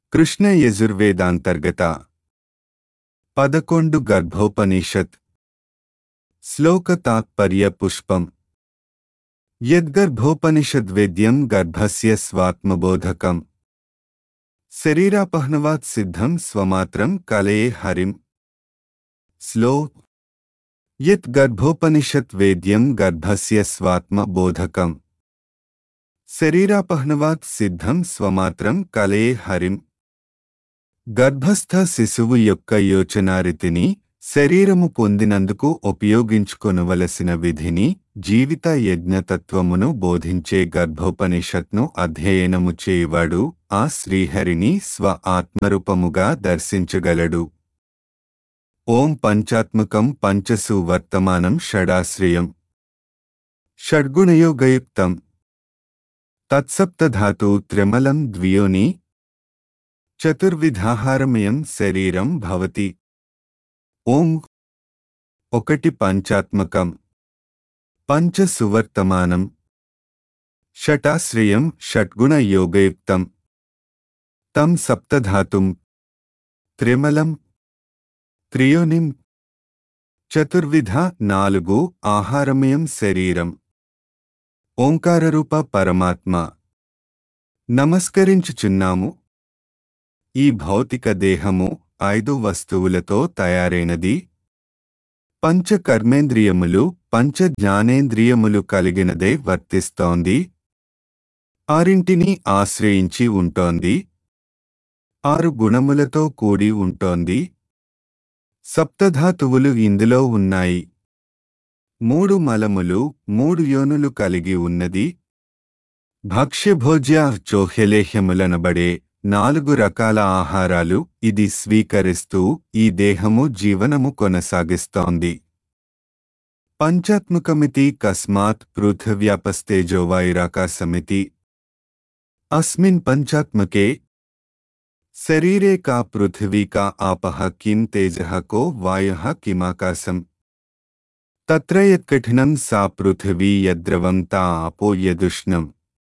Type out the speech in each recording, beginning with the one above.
కృష్ణ యజుర్వేదాంతర్గత పదకొండు గర్భోపనిషత్ శ్లోక తాత్పర్య పుష్పం యద్గర్భోపనిషద్వేద్యం గర్భస్య స్వాత్మబోధకం శరీరాపహ్నవాత్ సిద్ధం స్వమాత్రం కలయే హరిం స్లో యత్ గర్భోపనిషత్ వేద్యం గర్భస్య స్వాత్మబోధకం శరీరాపహ్నవాత్ సిద్ధం స్వమాత్రం కలయే హరిం గర్భస్థ శిశువు యొక్క యోచనారితిని శరీరము పొందినందుకు ఉపయోగించుకొనవలసిన విధిని జీవిత యజ్ఞతత్వమును బోధించే గర్భోపనిషత్ను అధ్యయనము చేయువాడు ఆ శ్రీహరిని స్వ ఆత్మరూపముగా దర్శించగలడు ఓం పంచాత్మకం పంచసు వర్తమానం షడాశ్రయం షడ్గుణయోగయుక్తం తత్సప్తధాతు త్రిమలం ద్వియోని చతుర్విధాహారమయం శరీరం భవతి ఓం ఒకటి పంచాత్మకం పంచ సువర్తమానం షటాశ్రయం షడ్గుణ యోగయుక్తం తం సప్తధాతుం త్రిమలం త్రియోనిం చతుర్విధ నాలుగు ఆహారమయం శరీరం ఓంకారరూప పరమాత్మ నమస్కరించుచున్నాము ఈ భౌతిక దేహము ఐదు వస్తువులతో తయారైనది పంచ కర్మేంద్రియములు పంచ జ్ఞానేంద్రియములు కలిగినదే వర్తిస్తోంది ఆరింటిని ఆశ్రయించి ఉంటోంది ఆరు గుణములతో కూడి ఉంటోంది సప్తధాతువులు ఇందులో ఉన్నాయి మూడు మలములు మూడు యోనులు కలిగి ఉన్నది భక్ష్యభోజ్య చోహ్యలేహ్యములనబడే నాలుగు రకాల ఆహారాలు ఇది స్వీకరిస్తూ ఈ దేహము జీవనము కొనసాగిస్తోంది పంచాత్మకమితి కస్మాత్ పృథివ్యాపస్తేజోవాయురాకాశమితి అస్మిన్ పంచాత్మకే శరీరే కా పృథివీ కా ఆపః కిం తేజః కో వాయః కిమాకాశం తత్ర యత్కఠినం సా పృథివీ యద్రవం తా ఆపో యదుష్ణం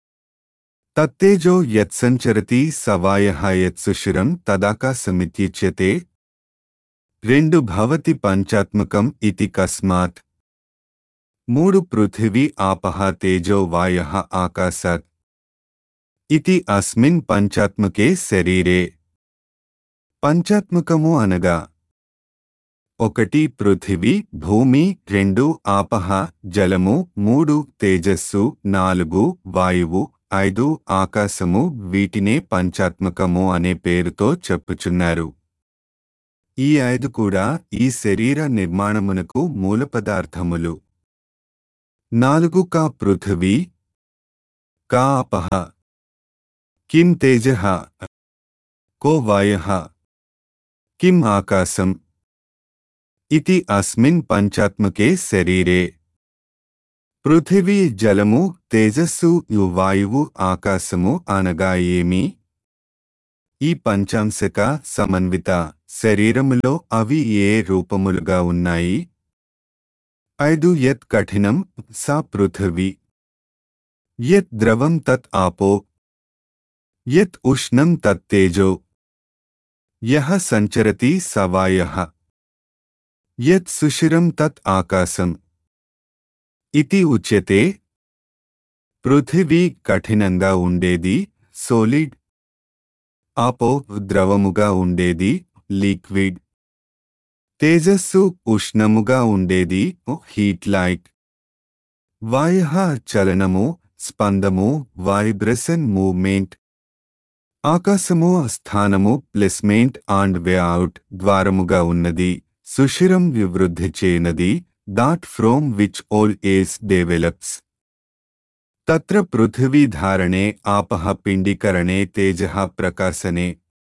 తత్తేజో యత్సంచరతి సవాయః యత్సుషిరం తదాకాశమిత్యుచ్యతే రెండు భవతి పంచాత్మకం ఇతి కస్మాత్ మూడు పృథివీ ఆపః తేజో వాయః ఆకాశాత్ ఇతి అస్మిన్ పంచాత్మకే శరీరే పంచాత్మకము అనగా ఒకటి పృథివీ భూమి రెండు ఆపహ జలము మూడు తేజస్సు నాలుగు వాయువు ఐదు ఆకాశము వీటినే పంచాత్మకము అనే పేరుతో చెప్పుచున్నారు ఈ ఐదు కూడా ఈ శరీర నిర్మాణమునకు మూల పదార్థములు నాలుగు కా పృథివీ కా ఆపహ కిం తేజ కో వాయ కిం ఆకాశం ఇతి అస్మిన్ పంచాత్మకే శరీరే పృథివీ జలము తేజస్సు యు వాయువు ఆకాశము అనగా ఏమి ఈ పంచాంశక సమన్విత శరీరములో అవి ఏ రూపములుగా ఉన్నాయి ఐదు యత్ కఠినం సా పృథివీ యత్ ద్రవం తత్ ఆపో యత్ ఉష్ణం తత్తేజో యః సంచరతి సవాయః యత్ సుషిరం తత్ ఆకాశం ఇతి ఉచ్యతే పృథివీ కఠినంగా ఉండేది సోలిడ్ ఆపో ద్రవముగా ఉండేది లిక్విడ్ తేజస్సు ఉష్ణముగా ఉండేది హీట్ లైట్ వాయ చలనము స్పందము వైబ్రేషన్ మూవ్మెంట్ ఆకాశము స్థానము ప్లేస్మెంట్ అండ్ వేఅవుట్ ద్వారముగా ఉన్నది సుషిరం వివృద్ధి చేయనది that from which all age develops తత్ర పృథివీ ధారణే ఆపహ పిండీకరణే తేజ ప్రకాశనే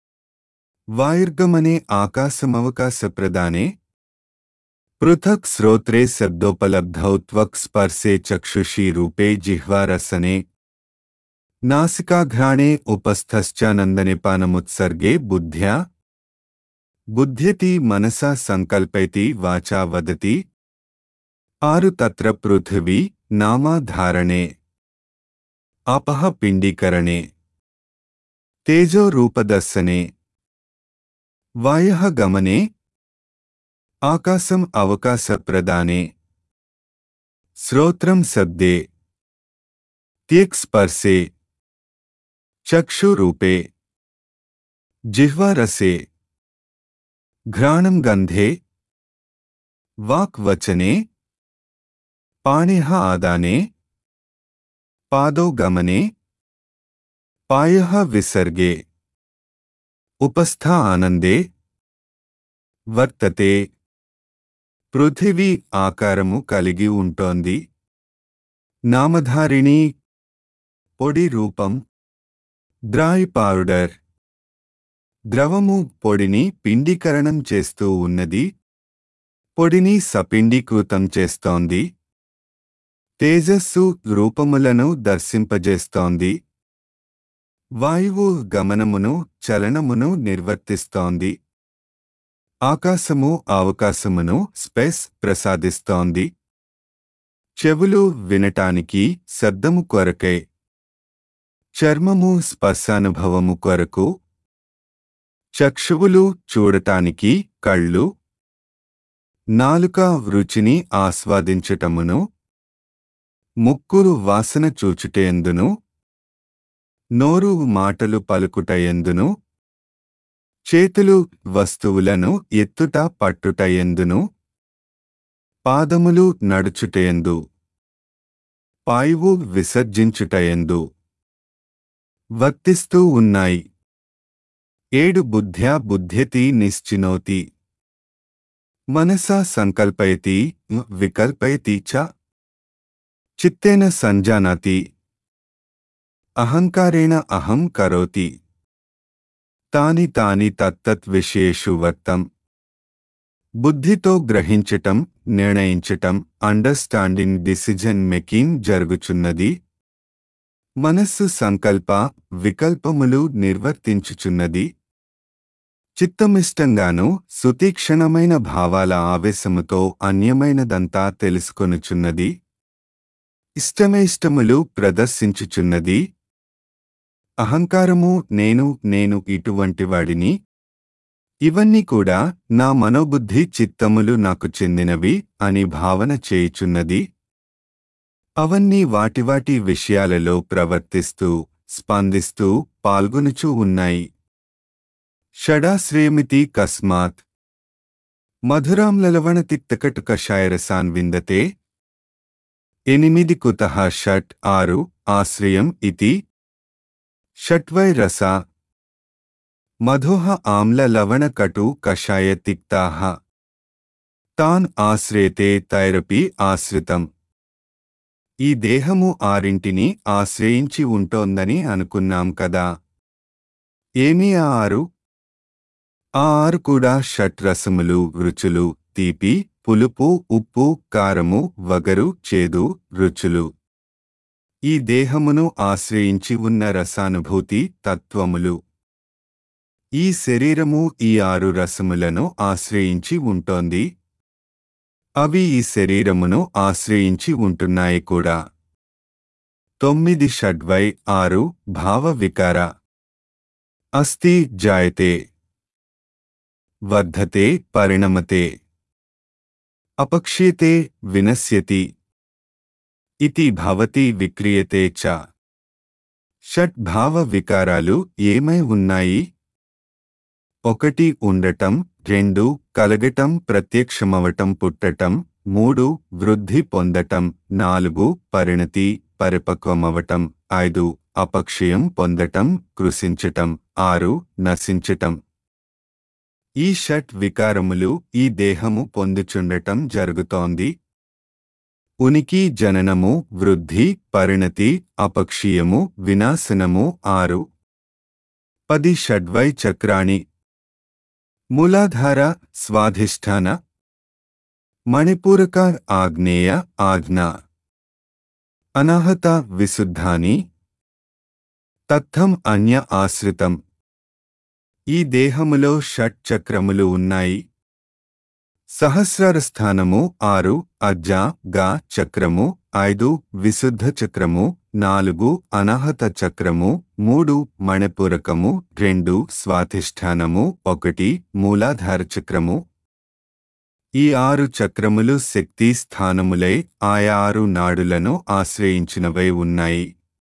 వాయుర్గమనే ఆకాశమవకాశ ప్రదానే పృథక్ శ్రోత్రే శబ్దోపలబ్ధౌ త్వక్ స్పర్శే చక్షుషీ రూపే జిహ్వారసనే నాసికాఘ్రాణే ఉపస్థశ్చానందనిపానముత్సర్గే బుద్ధ్యా బుద్ధ్యతి మనసా సంకల్పయతి వాచా వదతి ఆరు తత్ర పృథివీ నామాధారణే అపహ పిండీకరణే తేజోరూపదర్శనే వాయః గమనే ఆకాశం అవకాశప్రదానే శ్రోత్రం శబ్దే త్యక్స్పర్శే చక్షురూపే జిహ్వారసే ఘ్రాణం గంధే వాక్వచనే పాణిః ఆదానే పాదో గమనే పాయః విసర్గే ఉపస్థ ఆనందే వర్తతే పృథివీ ఆకారము కలిగి ఉంటోంది నామధారిణి పొడి రూపం డ్రై పౌడర్ ద్రవము పొడిని పిండీకరణం చేస్తూ ఉన్నది పొడిని సపిండీకృతం చేస్తోంది తేజస్సు రూపములను దర్శింపజేస్తోంది వాయువు గమనమును చలనమును నిర్వర్తిస్తోంది ఆకాశము అవకాశమును స్పేస్ ప్రసాదిస్తోంది చెవులు వినటానికి శబ్దము కొరకై చర్మము స్పర్శానుభవము కొరకు చక్షువులు చూడటానికి కళ్ళు నాలుక రుచిని ఆస్వాదించటమును ముక్కులు వాసన చూచుటయందును నోరు మాటలు పలుకుటయందును చేతులు వస్తువులను ఎత్తుట పట్టుటయందును పాదములు నడుచుటయందు పాయువు విసర్జించుటయందు వర్తిస్తూ ఉన్నాయి ఏడు బుద్ధ్యా బుద్ధ్యతి నిశ్చినోతి మనసా సంకల్పయతి వికల్పయతి చ చిత్తేన సంజానాతి అహంకారేణ అహం కరోతి తాని తాని తత్తత్ విషయేషు వర్తం బుద్ధితో గ్రహించటం నిర్ణయించటం అండర్స్టాండింగ్ డిసిజన్ మేకింగ్ జరుగుచున్నది మనస్సు సంకల్ప వికల్పములు నిర్వర్తించుచున్నది చిత్తమిష్టంగాను సుతీక్షణమైన భావాల ఆవేశముతో అన్యమైనదంతా తెలుసుకొనుచున్నది ఇష్టమైష్టములు ప్రదర్శించుచున్నది అహంకారము నేను నేను ఇటువంటి వాడిని ఇవన్నీ కూడా నా మనోబుద్ధి చిత్తములు నాకు చెందినవి అని భావన చేయుచున్నది అవన్నీ వాటివాటి విషయాలలో ప్రవర్తిస్తూ స్పందిస్తూ పాల్గొనుచూ ఉన్నాయి షడాశ్రేయమితి కస్మాత్ మధురాం లలవణ తిక్తకటు కషాయరసాన్ విందతే ఎనిమిది కుతః షట్ ఆరు ఆశ్రయం ఇతి షట్వై రస మధోహ ఆమ్ల లవణ కటు కషాయ తిక్తాః తాన్ ఆశ్రయతే తైరపి ఆశ్రితం ఈ దేహము ఆరింటిని ఆశ్రయించి ఉంటోందని అనుకున్నాం కదా ఏమీ ఆ ఆరు ఆ ఆరు కూడా షట్రసములు రుచులు తీపి పులుపు ఉప్పు కారము వగరు చేదు రుచులు ఈ దేహమును ఆశ్రయించి ఉన్న రసానుభూతి తత్వములు ఈ శరీరము ఈ ఆరు రసములను ఆశ్రయించి ఉంటోంది అవి ఈ శరీరమును ఆశ్రయించి ఉంటున్నాయి కూడా తొమ్మిది షడ్వై ఆరు భావ వికార అస్తి జాయతే వర్ధతే పరిణమతే అపక్ష్యతే వినశ్యతి ఇతి భవతి విక్రియతే చ షట్ భావ వికారాలు ఏమై ఉన్నాయి ఒకటి ఉండటం రెండు కలగటం ప్రత్యక్షమవటం పుట్టటం మూడు వృద్ధి పొందటం నాలుగు పరిణతి పరిపక్వమవటం ఐదు అపక్షయం పొందటం కృషించటం ఆరు నశించటం ఈ షట్ వికారములు ఈ దేహము పొందుచుండటం జరుగుతోంది ఉనికి జననము వృద్ధి పరిణతి అపక్షీయము వినాశనము ఆరు పది షడ్వై చక్రాణి మూలాధార స్వాధిష్టాన మణిపూరక ఆగ్నేయ ఆజ్ఞా అనాహత విశుద్ధాని తత్థం అన్య ఆశ్రితం ఈ దేహములో షట్ చక్రములు ఉన్నాయి సహస్రార స్థానము ఆరు అజ్జ గా చక్రము ఐదు విశుద్ధ చక్రము నాలుగు అనాహత చక్రము మూడు మణిపూరకము రెండు స్వాధిష్టానము ఒకటి మూలాధార చక్రము ఈ ఆరు చక్రములు శక్తి స్థానములై ఆయా ఆరు నాడులను ఆశ్రయించినవై ఉన్నాయి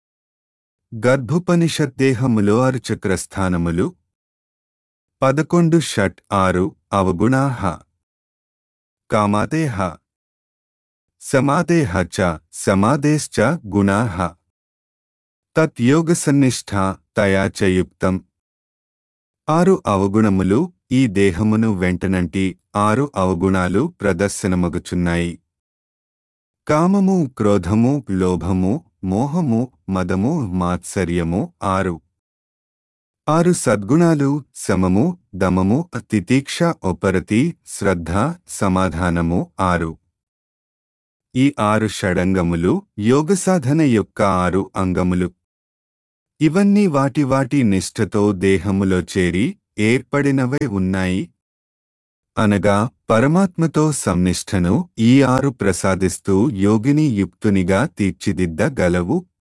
గర్భోపనిషద్దేహములో ఆరు చక్రస్థానములు పదకొండు షట్ ఆరు అవగుణాహ కామాదేహ సమాదేహ చ సమాదేశ్చ గుణాః తద్యోగసన్నిష్ఠా తయా చ యుక్తం ఆరు అవగుణములు ఈ దేహమును వెంటనంటి ఆరు అవగుణాలు ప్రదర్శనమగుచున్నాయి కామము క్రోధము లోభము మోహము మదము మాత్సర్యము ఆరు ఆరు సద్గుణాలు సమము దమము తితీక్ష ఒపరతి శ్రద్ధ సమాధానము ఆరు ఈ ఆరు షడంగములు యోగసాధన యొక్క ఆరు అంగములు ఇవన్నీ వాటి వాటి నిష్ఠతో దేహములో చేరి ఏర్పడినవై ఉన్నాయి అనగా పరమాత్మతో సంనిష్టను ఈ ఆరు ప్రసాదిస్తూ యోగిని యుక్తునిగా తీర్చిదిద్దగలవు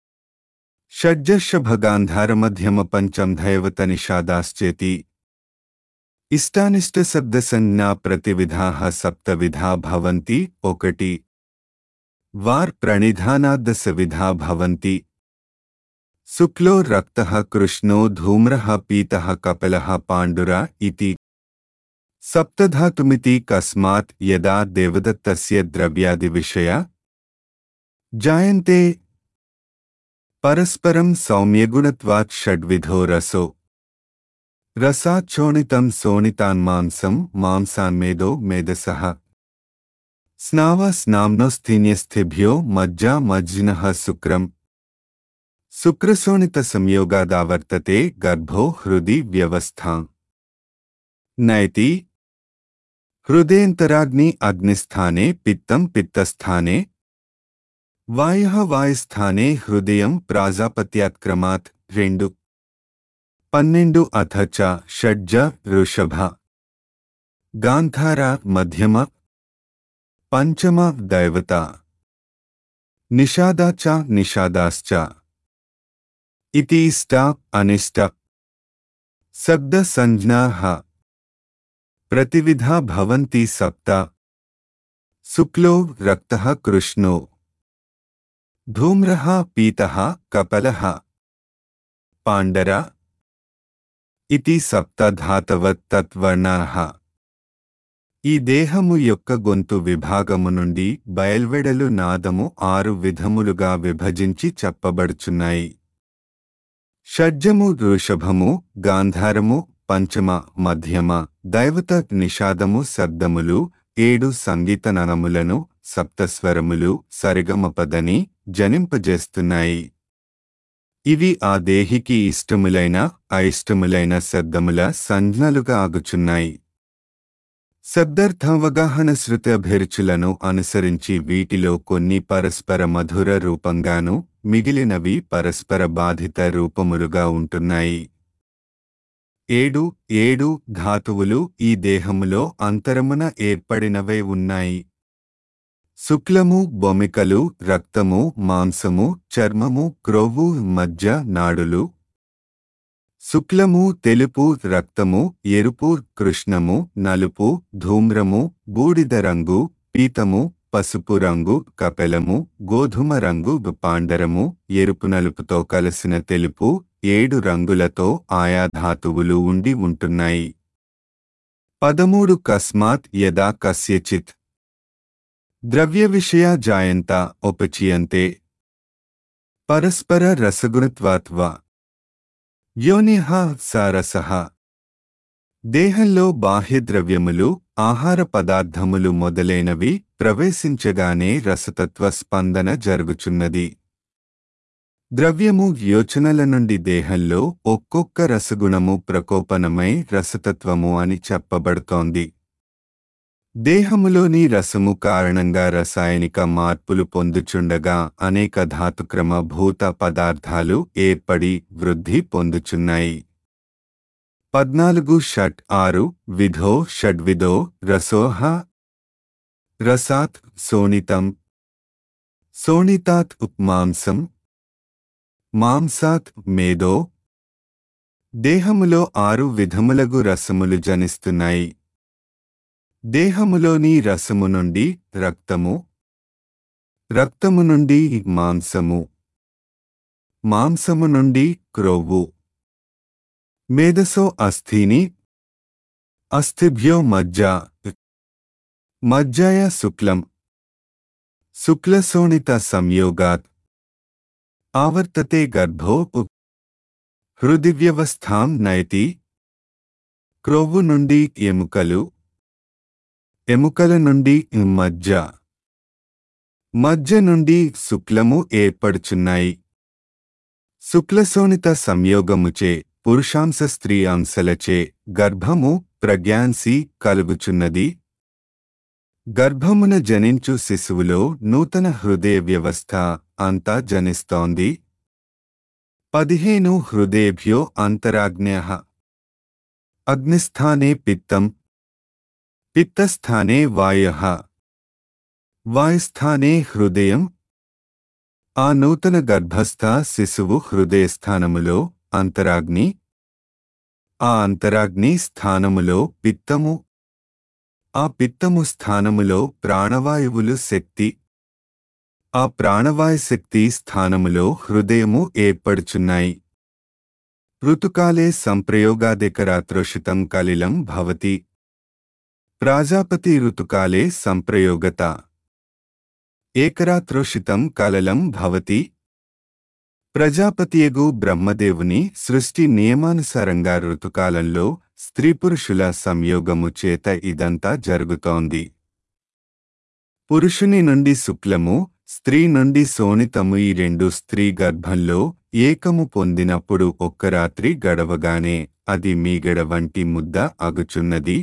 షడ్జర్షభగాంధారమధ్యమ పంచం దైవత నిషాదాశ్చేతి ఇష్టానిష్ట శబ్దసంజ్ఞా ప్రతివిధా సప్తవిధా భవంతి ఒకటి వార్ ప్రణిధానాదశ విధా భవంతి శుక్లో రక్తః కృష్ణో ధూమ్రः పీతः కపిలः పాండుర ఇతి సప్తధాతుమితి కస్మాత్ యదా దేవదత్తస్య ద్రవ్యాదివిషయ జాయంతే పరస్పరం సౌమ్యగుణత్వాత్ షడ్విధో రసో రసాచ్చోణితం సోణితాన్మాంసం మాంసాన్మేదో మేధసః స్నావ స్నామ్నోస్థీన్యస్థిభ్యో మజ్జా మజ్జినః శుక్రం శుక్రశోణిత సంయోగాదావర్తతే గర్భో హృది వ్యవస్థా నైతి హృదయంతరాగ్ని అగ్నిస్థానే పిత్తం పిత్తస్థానే వాయః వాయుస్థానే హృదయం ప్రాజాపత్యాత్క్రమాత్ రెండు పన్నెండు అథ చ షడ్జ వృషభ గాంధార మధ్యమ పంచమ దైవత నిషాదా చ నిషాదాశ్చ ఇతి ఇష్ట అనిష్ట శబ్ద సంజ్ఞాః ప్రతివిధా భవంతి సప్త శుక్లో రక్తః కృష్ణో ధూమ్రः పీతः కపలः పాండర ఇతి సప్త ధాతవత్ తత్వర్ణాః ఈ దేహము యొక్క గొంతు విభాగము నుండి బయల్వెడలు నాదము ఆరు విధములుగా విభజించి చెప్పబడుచున్నాయి షడ్జము వృషభము గాంధారము పంచమ మధ్యమ దైవత నిషాదము శబ్దములు ఏడు సంగీత ననములను సప్తస్వరములు సరిగమపదని జనింపజేస్తున్నాయి ఇవి ఆ దేహికి ఇష్టములైన అయిష్టములైన శబ్దముల సంజ్ఞలుగా ఆగుచున్నాయి శబ్దార్థావగాహన శృతి అభిరుచులను అనుసరించి వీటిలో కొన్ని పరస్పర మధుర రూపంగాను మిగిలినవి పరస్పర బాధిత రూపములుగా ఉంటున్నాయి ఏడు ఏడు ధాతువులు ఈ దేహములో అంతరమున ఏర్పడినవే ఉన్నాయి శుక్లము బొమికలు రక్తము మాంసము చర్మము క్రొవ్వు మజ్జ నాడులు శుక్లము తెలుపు రక్తము ఎరుపు కృష్ణము నలుపు ధూమ్రము బూడిద రంగు పీతము పసుపు రంగు కపెలము గోధుమ రంగు పాండరము ఎరుపు నలుపుతో కలిసిన తెలుపు ఏడు రంగులతో ఆయా ధాతువులు ఉండి ఉంటున్నాయి పదమూడు కస్మాత్ యదా కస్యచిత్ ద్రవ్య విషయ జాయంత ఉపచీయంతే పరస్పర రసగుణత్వాత్వ యోనిహ సారసః దేహంలో బాహ్య ద్రవ్యములు ఆహార పదార్థములు మొదలైనవి ప్రవేశించగానే రసతత్వ స్పందన జరుగుచున్నది ద్రవ్యము యోచనల నుండి దేహంలో ఒక్కొక్క రసగుణము ప్రకోపనమై రసతత్వము అని చెప్పబడుతోంది దేహములోని రసము కారణంగా రసాయనిక మార్పులు పొందుచుండగా అనేక ధాతుక్రమ భూత పదార్థాలు ఏర్పడి వృద్ధి పొందుచున్నాయి పద్నాలుగు షట్ ఆరు విధో షడ్విధో రసోహ రసాత్ సోనితం సోనితాత్ మాంసం మాంసాత్ మేదో దేహములో ఆరు విధములగు రసములు జనిస్తున్నాయి దేహములోని రసము నుండి రక్తము రక్తము నుండి మాంసము మాంసము నుండి క్రొవ్వు మేధసో అస్థిని అస్థిభ్యో మజ్జ మజ్జాయ శుక్లం శుక్లశోణిత సంయోగాత్ ఆవర్తతే గర్భో హృదివ్యవస్థాం నయతి క్రొవ్వు నుండి ఎముకలు ఎముకల నుండి మజ్జ మజ్జ నుండి శుక్లము ఏర్పడుచున్నాయి శుక్లశోణిత సంయోగముచే పురుషాంశ స్త్రీ అంశలచే గర్భము ప్రజ్ఞాన్సి కలుగుచున్నది గర్భమున జనించు శిశువులో నూతన హృదయ వ్యవస్థ అంతా జనిస్తోంది పదిహేను హృదయభ్యో అంతరాజ్ఞ అగ్నిస్థానే పిత్తం పిత్తస్థానే వాయ వాయుస్థానే హృదయం ఆ నూతన గర్భస్థ శిశువు హృదయస్థానములో అంతరాగ్ని ఆ అంతరాగ్ని స్థానములో పిత్తము ఆ పిత్తము స్థానములో ప్రాణవాయువులు శక్తి ఆ ప్రాణవాయు శక్తి స్థానములో హృదయము ఏర్పడుచున్నాయి ఋతుకాలే సంప్రయోగాదికరాత్రోషితం కలిలం భవతి ప్రాజాపతి ఋతుకాలే సంప్రయోగత ఏకరాత్రోషితం కలలం భవతి ప్రజాపతియగు బ్రహ్మదేవుని సృష్టి నియమానుసారంగా ఋతుకాలంలో స్త్రీ పురుషుల సంయోగము చేత ఇదంతా జరుగుతోంది పురుషుని నుండి శుక్లము స్త్రీ నుండి సోనితము ఈ రెండు స్త్రీ గర్భంలో ఏకము పొందినప్పుడు ఒక్క రాత్రి గడవగానే అది మీగడ వంటి ముద్ద అగుచున్నది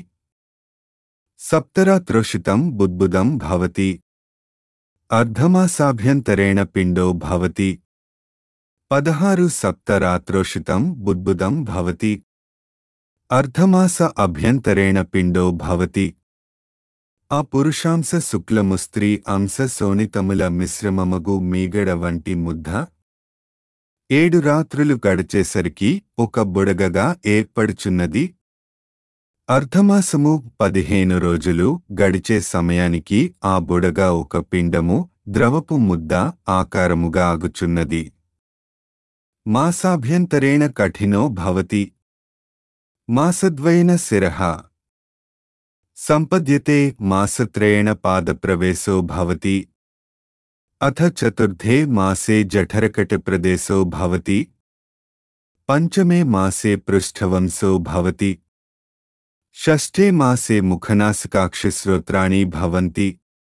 సప్తరాత్రోషితం బుద్బుదం భవతి అర్ధమాసాభ్యంతరేణ పిండో భవతి పదహారు సప్తరాత్రోషితం బుద్బుదం భవతి అర్ధమాస అభ్యంతరేణ పిండో భవతి ఆ పురుషాంశ శుక్లము స్త్రీ అంశ సోనితముల మిశ్రమమగు మీగడ వంటి ముద్ద ఏడు రాత్రులు గడిచేసరికి ఒక బుడగగా ఏర్పడుచున్నది అర్ధమాసము పదిహేను రోజులు గడిచే సమయానికి ఆ బుడగ ఒక పిండము ద్రవపు ముద్ద ఆకారముగా ఆగుచున్నది మాసాభ్యంతరేణ కఠినో భవతి మాసద్వయన శిరః సంపద్యతే మాసత్రయేణ పాదప్రవేశో భవతి అథ చతుర్థే మాసే జఠరకటిప్రదేశో భవతి పంచమే మాసే పృష్ఠవంశో భవతి షష్ఠే మాసే ముఖనాసికాక్షిశ్రోత్రాణి భవంతి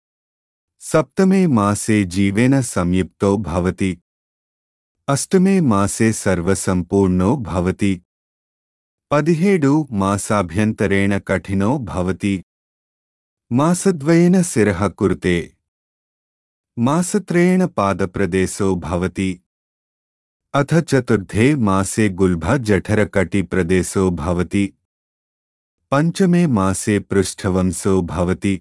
సప్తమే మాసే జీవేన సంయుక్తో భవతి అష్టమే మాసే సర్వసంపూర్ణో భవతి పదిహేడు మాసాభ్యంతరేణ కఠినో భవతి మాసద్వయేన శిరః కురుతే మాసత్రయేణ పాదప్రదేశో భవతి అథ చతుర్థే మాసే గుల్భ జఠరకటిప్రదేశో భవతి పంచమే మాసే పృష్ఠవంశో భవతి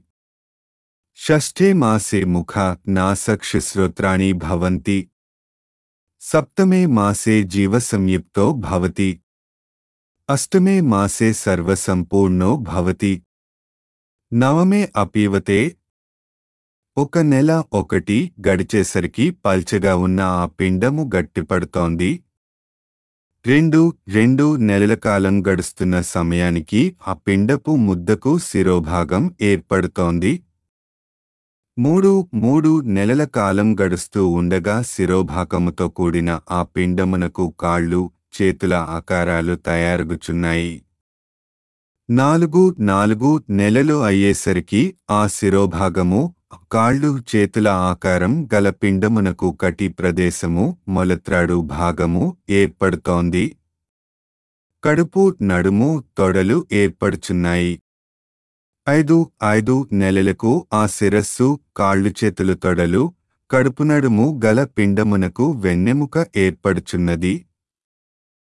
షష్ఠే మాసే ముఖ నాసక్షుశ్రోత్రాణి భవంతి సప్తమే మాసే జీవసంయుక్తో భవతి అష్టమే మాసే సర్వసంపూర్ణో భవతి నవమే అపీవతే ఒక నెల ఒకటి గడిచేసరికి పల్చగా ఉన్న ఆ పిండము గట్టిపడుతోంది రెండు రెండు నెలల కాలం గడుస్తున్న సమయానికి ఆ పిండపు ముద్దకు శిరోభాగం ఏర్పడుతోంది మూడు మూడు నెలల కాలం గడుస్తూ ఉండగా శిరోభాగముతో కూడిన ఆ పిండమునకు కాళ్ళు చేతుల ఆకారాలు తయారుగుచున్నాయి నాలుగు నాలుగు నెలలు అయ్యేసరికి ఆ శిరోభాగము కాళ్ళు చేతుల ఆకారం గల పిండమునకు కటి ప్రదేశము మొలత్రాడు భాగము ఏర్పడుతోంది కడుపు నడుము తొడలు ఏర్పడుచున్నాయి ఐదు ఐదు నెలలకు ఆ శిరస్సు కాళ్ళు చేతులు తొడలు కడుపు నడుము గల పిండమునకు వెన్నెముక ఏర్పడుచున్నది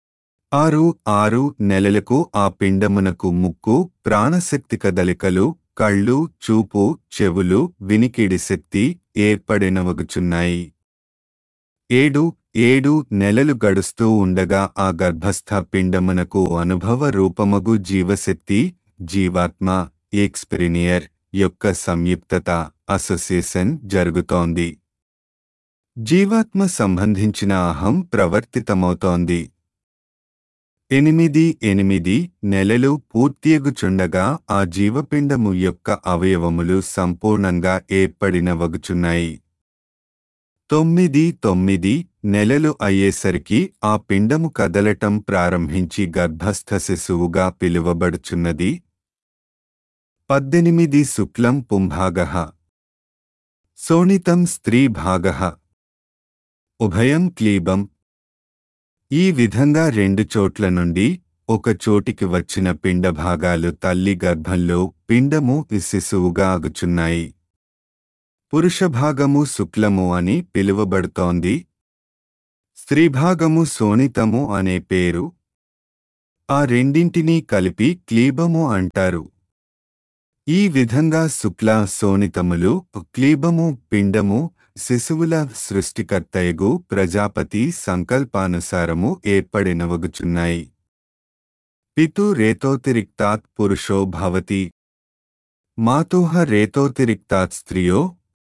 ఆరు ఆరు నెలలకు ఆ పిండమునకు ముక్కు ప్రాణశక్తి కదలికలు కళ్ళు చూపు చెవులు వినికిడి శక్తి ఏర్పడినవగుచున్నాయి ఏడు ఏడు నెలలు గడుస్తూ ఉండగా ఆ గర్భస్థ పిండమునకు అనుభవ రూపమగు జీవశక్తి జీవాత్మ ఎక్స్పెరినియర్ యొక్క సంయుక్తత అసోసియేషన్ జరుగుతోంది జీవాత్మ సంబంధించిన అహం ప్రవర్తితమవుతోంది ఎనిమిది ఎనిమిది నెలలు పూర్తియగుచుండగా ఆ జీవపిండము యొక్క అవయవములు సంపూర్ణంగా ఏర్పడినవగుచున్నాయి తొమ్మిది తొమ్మిది నెలలు అయ్యేసరికి ఆ పిండము కదలటం ప్రారంభించి గర్భస్థ శిశువుగా పిలువబడుచున్నది పద్దెనిమిది శుక్లం పుంభాగ శోణితం స్త్రీ భాగ ఉభయం క్లీబం ఈ విధంగా రెండు చోట్ల నుండి ఒక చోటికి వచ్చిన పిండ భాగాలు తల్లి గర్భంలో పిండము శిశువుగా అగుచున్నాయి పురుష భాగము శుక్లము అని పిలువబడుతోంది స్త్రీ భాగము శోణితము అనే పేరు ఆ రెండింటినీ కలిపి క్లీబము అంటారు ఈ విధంగా శుక్ల శోణితములు క్లీబము పిండము శిశువుల సృష్టికర్తయగు ప్రజాపతి సంకల్పానుసారము ఏర్పడినవగుచున్నాయి పితు రేతోతిరిక్తాత్ పురుషో భవతి మాతోహ రేతోతిరిక్తాత్ స్త్రియో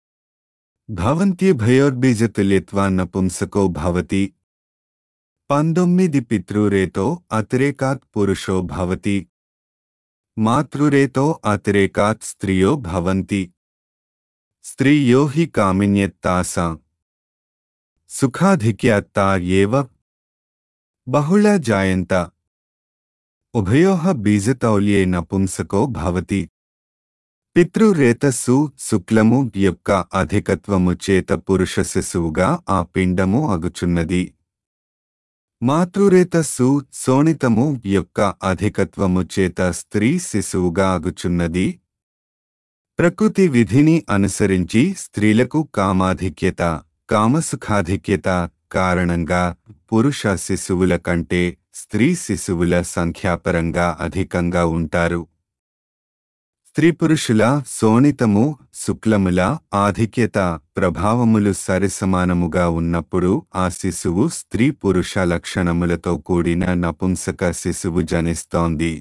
భవంత్యభయోర్బీజతుల్యత్వాన్న పుంసకో భవతి పంతొమ్మిది పితృరేతో అతిరేకాత్ పురుషో భవతి మాతృరేతో అతిరేకాత్ స్త్రియో భవంతి స్త్రీయో హి కామిన్యత్తాసా సుఖాధిక్యత్తా ఏవ బహుళ జాయంత ఉభయోః బీజతౌల్యే నపుంసకో భవతి పితృరేతస్సు శుక్లము యొక్క అధికత్వము చేత పురుష శిశువుగా ఆ పిండము అగుచున్నది మాతృరేతస్సు శోణితము యొక్క అధికత్వము చేత స్త్రీ శిశువుగా అగుచున్నది ప్రకృతి విధిని అనుసరించి స్త్రీలకు కామాధిక్యత కామసుఖాధిక్యత కారణంగా పురుష శిశువుల కంటే స్త్రీ శిశువుల సంఖ్యాపరంగా అధికంగా ఉంటారు స్త్రీ పురుషుల శోణితము శుక్లముల ఆధిక్యత ప్రభావములు సరిసమానముగా ఉన్నప్పుడు ఆ శిశువు స్త్రీ పురుష లక్షణములతో కూడిన నపుంసక శిశువు జనిస్తోంది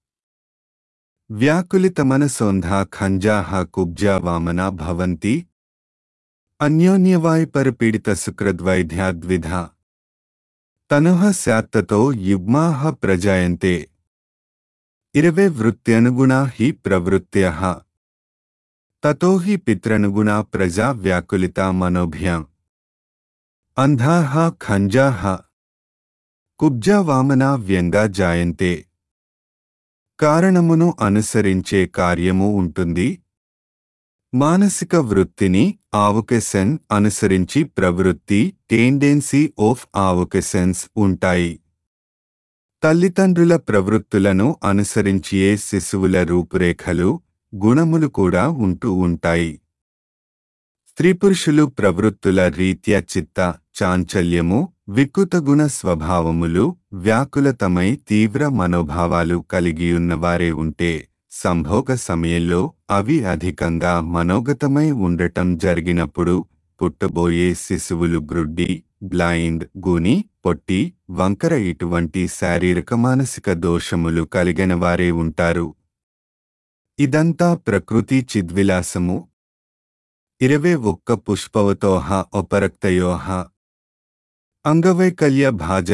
వ్యాకులితమనసోంధా ఖంజాహ కుబ్జా వామనా భవంతి అన్యోన్యవాయుపరిపీడిత సుకృద్వైద్యాద్విధ తనుః స్యాత్తతో యుగ్మాః ప్రజాయంతే ఇరవే వృత్త్యనుగుణా హి ప్రవృత్త్యః తతో హి పిత్రనుగుణా ప్రజా వ్యాకులితా మనోభ్యాం అంధాః ఖంజాః కుబ్జా వామనా వ్యంగా జాయంతే కారణమును అనుసరించే కార్యము ఉంటుంది మానసిక వృత్తిని ఆవొకెసెన్ అనుసరించి ప్రవృత్తి టెండెన్సీ ఆఫ్ ఆవొకెసెన్స్ ఉంటాయి తల్లిదండ్రుల ప్రవృత్తులను అనుసరించియే శిశువుల రూపురేఖలు గుణములు కూడా ఉంటూ ఉంటాయి స్త్రీ పురుషులు ప్రవృత్తుల రీత్యా చిత్త చాంచల్యము వికృత గుణ స్వభావములు వ్యాకులతమై తీవ్ర మనోభావాలు కలిగియున్నవారే ఉంటే సంభోగ సమయంలో అవి అధికంగా మనోగతమై ఉండటం జరిగినప్పుడు పుట్టబోయే శిశువులు గ్రుడ్డి బ్లైండ్ గుని పొట్టి వంకర ఇటువంటి శారీరక మానసిక దోషములు కలిగిన వారే ఉంటారు ఇదంతా ప్రకృతి చిద్విలాసము ఇరవై ఒక్క పుష్పవతోహ ఉపరక్తయోహ అంగవైకల్య భాజ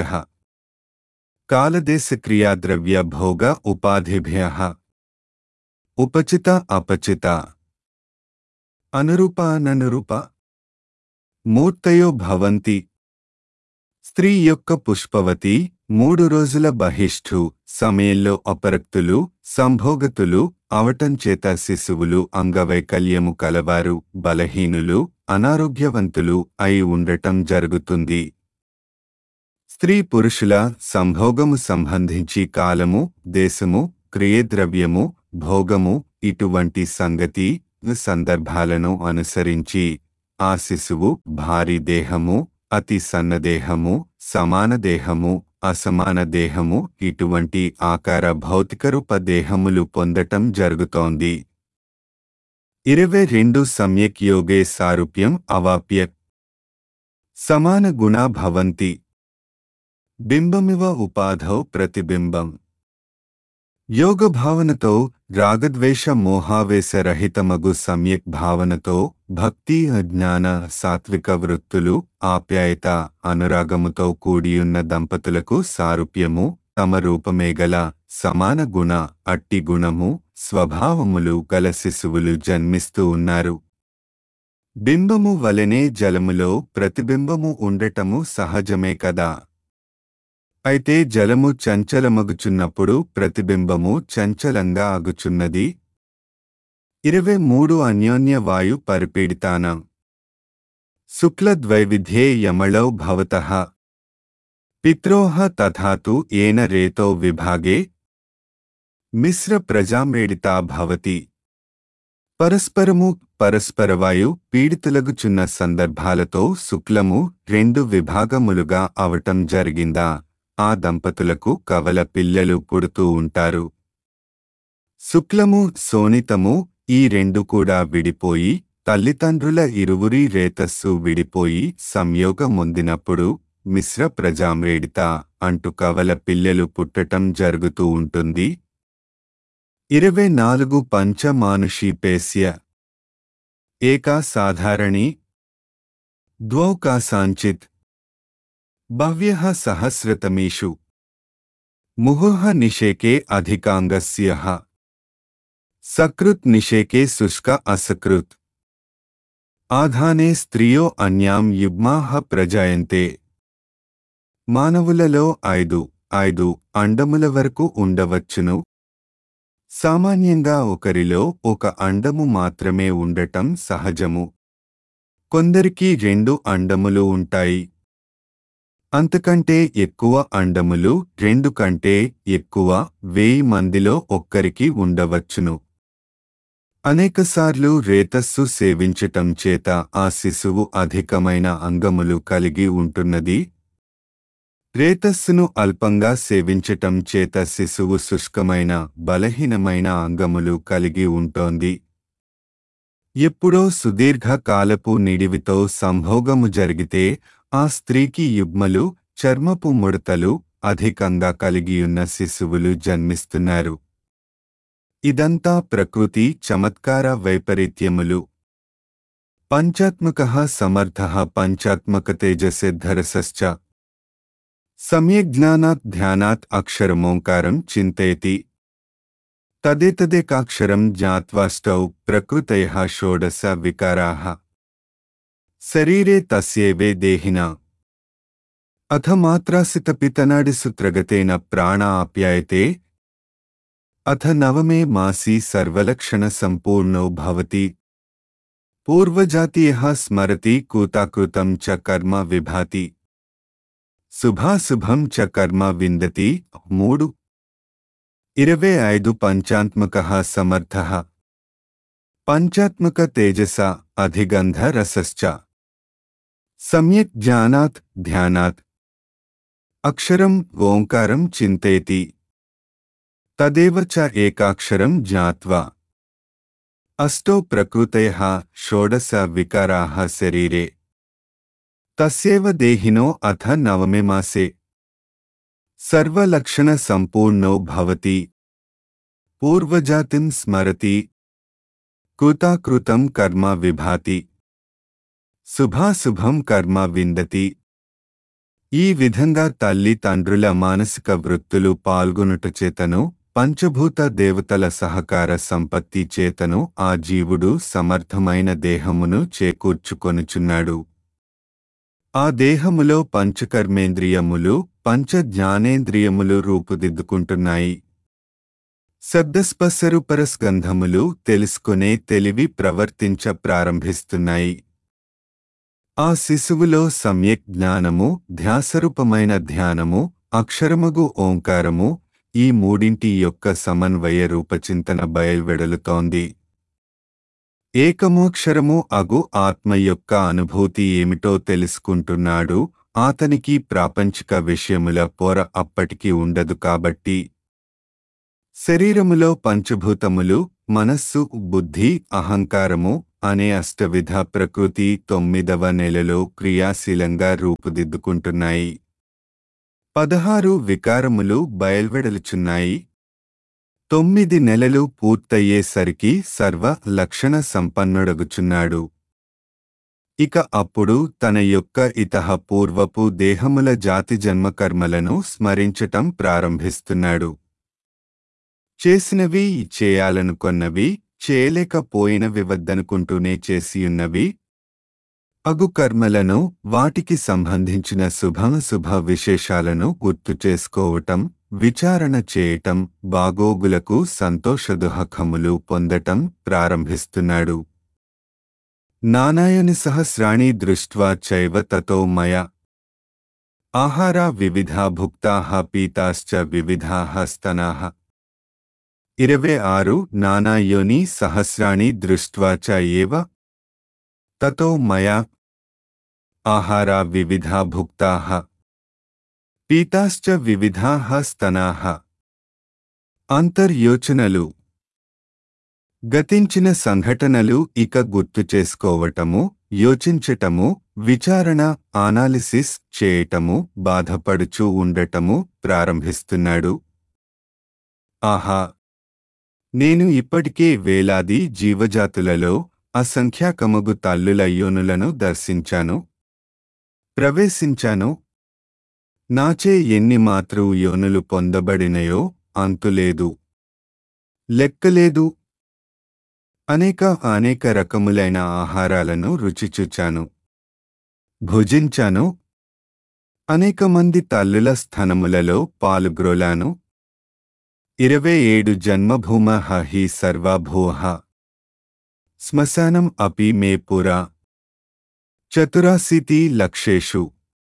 కాలదేశక్రియాద్రవ్య భోగ ఉపాధిభ్య ఉపచిత అపచిత అనురూప అననురూప మూర్తయో భవంతి స్త్రీ యొక్క పుష్పవతి మూడు రోజుల బహిష్ఠు సమయంలో అపరక్తులు సంభోగతులు అవటం చేత శిశువులు అంగవైకల్యము కలవారు బలహీనులు అనారోగ్యవంతులు అయి ఉండటం జరుగుతుంది స్త్రీ పురుషుల సంభోగము సంబంధించి కాలము దేశము క్రియద్రవ్యము భోగము ఇటువంటి సంగతి సందర్భాలను అనుసరించి ఆ శిశువు భారీ దేహము అతి సన్నదేహము సమాన దేహము అసమాన దేహము ఇటువంటి ఆకార భౌతిక రూప దేహములు పొందటం జరుగుతోంది ఇరవై రెండు సమ్యక్ యోగే సారూప్యం అవాప్య సమాన గుణా భవంతి బింబమివ ఉపాధౌ ప్రతిబింబం యోగ భావనతో రాగద్వేష మోహావేశరహితమగు సమ్యక్ భావనతో భక్తి జ్ఞాన సాత్విక వృత్తులు ఆప్యాయత అనురాగముతో కూడియున్న దంపతులకు సారూప్యము తమ రూపమే గల సమాన గుణ అట్టి గుణము స్వభావములు గల శిశువులు జన్మిస్తూ ఉన్నారు బింబము వలెనే జలములో ప్రతిబింబము ఉండటము సహజమే కదా అయితే జలము చంచలమగుచున్నప్పుడు ప్రతిబింబము చంచలంగా అగుచున్నది ఇరవై మూడు అన్యోన్య వాయు పరిపీడితానం శుక్లద్వైవిధ్యే యమళౌ భవతః పిత్రోః తథాతు ఏన రేతో విభాగే మిశ్ర ప్రజామేడితా భవతి పరస్పరము పరస్పరవాయు పీడితులగుచున్న సందర్భాలతో శుక్లము రెండు విభాగములుగా అవటం జరిగిందా ఆ దంపతులకు కవల పిల్లలు పుడుతూ ఉంటారు శుక్లము సోనితము ఈ రెండు కూడా విడిపోయి తల్లిదండ్రుల ఇరువురి రేతస్సు విడిపోయి సంయోగమొందినప్పుడు మిశ్ర ప్రజామ్రేడిత అంటు కవల పిల్లలు పుట్టటం జరుగుతూ ఉంటుంది ఇరవై నాలుగు పంచమానుషీపేస్య ఏకా సాధారణి ద్వౌ కాసాంచిత్ బహ్వ్యః సహస్రతమీషు ముహుః నిషేకే అధికాంగస్యః సకృత్ నిషేకే శుష్క అసకృత్ ఆధానే స్త్రియో అన్యాం యుగ్మాః ప్రజాయంతే మానవులలో ఐదు ఐదు అండముల వరకు ఉండవచ్చును సామాన్యంగా ఒకరిలో ఒక అండము మాత్రమే ఉండటం సహజము కొందరికి రెండు అండములు ఉంటాయి అంతకంటే ఎక్కువ అండములు రెండు కంటే ఎక్కువ వెయ్యి మందిలో ఒక్కరికి ఉండవచ్చును అనేకసార్లు రేతస్సు సేవించటం చేత ఆ శిశువు అధికమైన అంగములు కలిగి ఉంటున్నది రేతస్సును అల్పంగా సేవించటం చేత శిశువు శుష్కమైన బలహీనమైన అంగములు కలిగి ఉంటోంది ఎప్పుడో సుదీర్ఘ కాలపు నిడివితో సంభోగము జరిగితే ఆ స్త్రీకి యుగ్మలు చర్మపు ముడతలు అధికంగా కలిగియున్న శిశువులు జన్మిస్తున్నారు ఇదంతా ప్రకృతి చమత్కార వైపరీత్యములు పంచాత్మక సమర్థ పంచాత్మక తేజసిద్ధరసశ్చ సమ్యజ్ఞానాత్ ధ్యానాత్ అక్షరమోంకారం చింతయతి తదేతదేకాక్షరం జ్ఞాత్వాష్టౌ ప్రకృతయః షోడశ వికారాः శరీరే తస్యేవే దేహినా అథ మాత్రాసితపితనాడిసుత్రగతేన ప్రాణ ఆప్యాయతే అథ నవమే మాసి సర్వలక్షణ సంపూర్ణో భవతి పూర్వజాతీయः స్మరతి కూతాకృతం చ కర్మ విభాతి శుభాశుభం చ కర్మ విందతి మూడు ఇరవై ఐదు పంచాత్మక సమర్థ పంచాత్మక తేజస అధిగంధ రసశ్చ సమ్యక్ జ్ఞానాత్ ధ్యానాత్ అక్షరం ఓంకారం చింతయతి తదేవ చ ఏకాక్షరం జ్ఞాత్వా అష్టో ప్రకృతయః షోడశ వికారాः శరీరే తస్యేవ దేహినో అథ నవమే మాసే సర్వలక్షణ సంపూర్ణో భవతి పూర్వజాతిం స్మరతి కృతాకృతం కర్మ విభాతి శుభాశుభం కర్మ విందతి ఈ విధంగా తల్లి తండ్రుల మానసిక వృత్తులు పాల్గొనుట చేతను పంచభూత దేవతల సహకార సంపత్తి చేతను ఆ జీవుడు సమర్థమైన దేహమును చేకూర్చుకొనుచున్నాడు ఆ దేహములో పంచకర్మేంద్రియములు పంచ జ్ఞానేంద్రియములు రూపుదిద్దుకుంటున్నాయి శబ్దస్పర్శరుపరస్గంధములు తెలుసుకునే తెలివి ప్రవర్తించ ప్రారంభిస్తున్నాయి ఆ శిశువులో సమ్యక్ జ్ఞానము ధ్యాసరూపమైన ధ్యానము అక్షరమగు ఓంకారము ఈ మూడింటి యొక్క సమన్వయ రూపచింతన బయల్వెడలుతోంది ఏకమోక్షరము అగు ఆత్మ యొక్క అనుభూతి ఏమిటో తెలుసుకుంటున్నాడు అతనికి ప్రాపంచిక విషయముల పొర అప్పటికి ఉండదు కాబట్టి శరీరములో పంచభూతములు మనస్సు బుద్ధి అహంకారము అనే అష్టవిధ ప్రకృతి తొమ్మిదవ నెలలో క్రియాశీలంగా రూపుదిద్దుకుంటున్నాయి పదహారు వికారములు బయల్వెడలుచున్నాయి తొమ్మిది నెలలు పూర్తయ్యేసరికి సర్వ లక్షణ సంపన్నుడగుచున్నాడు ఇక అప్పుడు తన యొక్క ఇతహ పూర్వపు దేహముల జాతి జన్మకర్మలను స్మరించటం ప్రారంభిస్తున్నాడు చేసినవి చేయాలనుకొన్నవి చేయలేకపోయినవి వద్దనుకుంటూనే చేసియున్నవి అగు కర్మలను వాటికి సంబంధించిన శుభాశుభ విశేషాలను గుర్తు చేసుకోవటం విచారణ చేయటం బాగోగులకు సంతోషదుహకములు పొందటం ప్రారంభిస్తున్నాడు నానాయని సహస్రాణి దృష్ట్వా చైవ తతో మయ ఆహారా వివిధా భుక్తాః పీతాశ్చ వివిధాః స్తనాః ఇరవై ఆరు నానాయోని సహస్రాణి దృష్ట్వా చ ఏవ తతో మయా ఆహారా వివిధా భుక్తాః పీతాశ్చ వివిధాః స్తనాః అంతర్యోచనలు గతించిన సంఘటనలు ఇక గుర్తు చేసుకోవటము యోచించటము విచారణ ఆనాలిసిస్ చేయటము బాధపడుచూ ఉండటము ప్రారంభిస్తున్నాడు ఆహా నేను ఇప్పటికే వేలాది జీవజాతులలో అసంఖ్యాకమగు తల్లుల యోనులను దర్శించాను ప్రవేశించాను నాచే ఎన్ని మాత్రు యోనులు పొందబడినయో అంతులేదు లెక్కలేదు అనేక అనేక రకములైన ఆహారాలను రుచిచూచాను భుజించాను అనేక మంది తల్లుల స్థనములలో పాలుగ్రోలాను ఇరవై ఏడు జన్మభూమ హి సర్వభూహ శ్మశానం అపి మే పురా చతురాశీతి లక్షేషు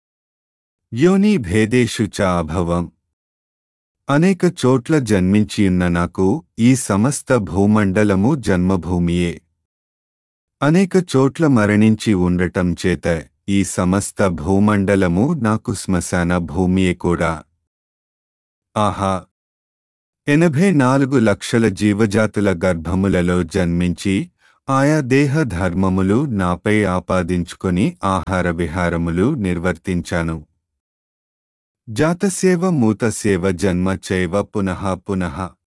యోని భేదేషు చ అభవం అనేక చోట్ల జన్మించియున్న నాకు ఈ సమస్త భూమండలము జన్మభూమియే అనేక చోట్ల మరణించి ఉండటం చేత ఈ సమస్త భూమండలము నాకు శ్మశాన భూమియే కూడా ఆహా ఎనభై నాలుగు లక్షల జీవజాతుల గర్భములలో జన్మించి ఆయా దేహ ధర్మములు నాపై ఆపాదించుకొని ఆహార విహారములు నిర్వర్తించాను జాతసేవ మూతసేవ జన్మ చైవ పునః పునః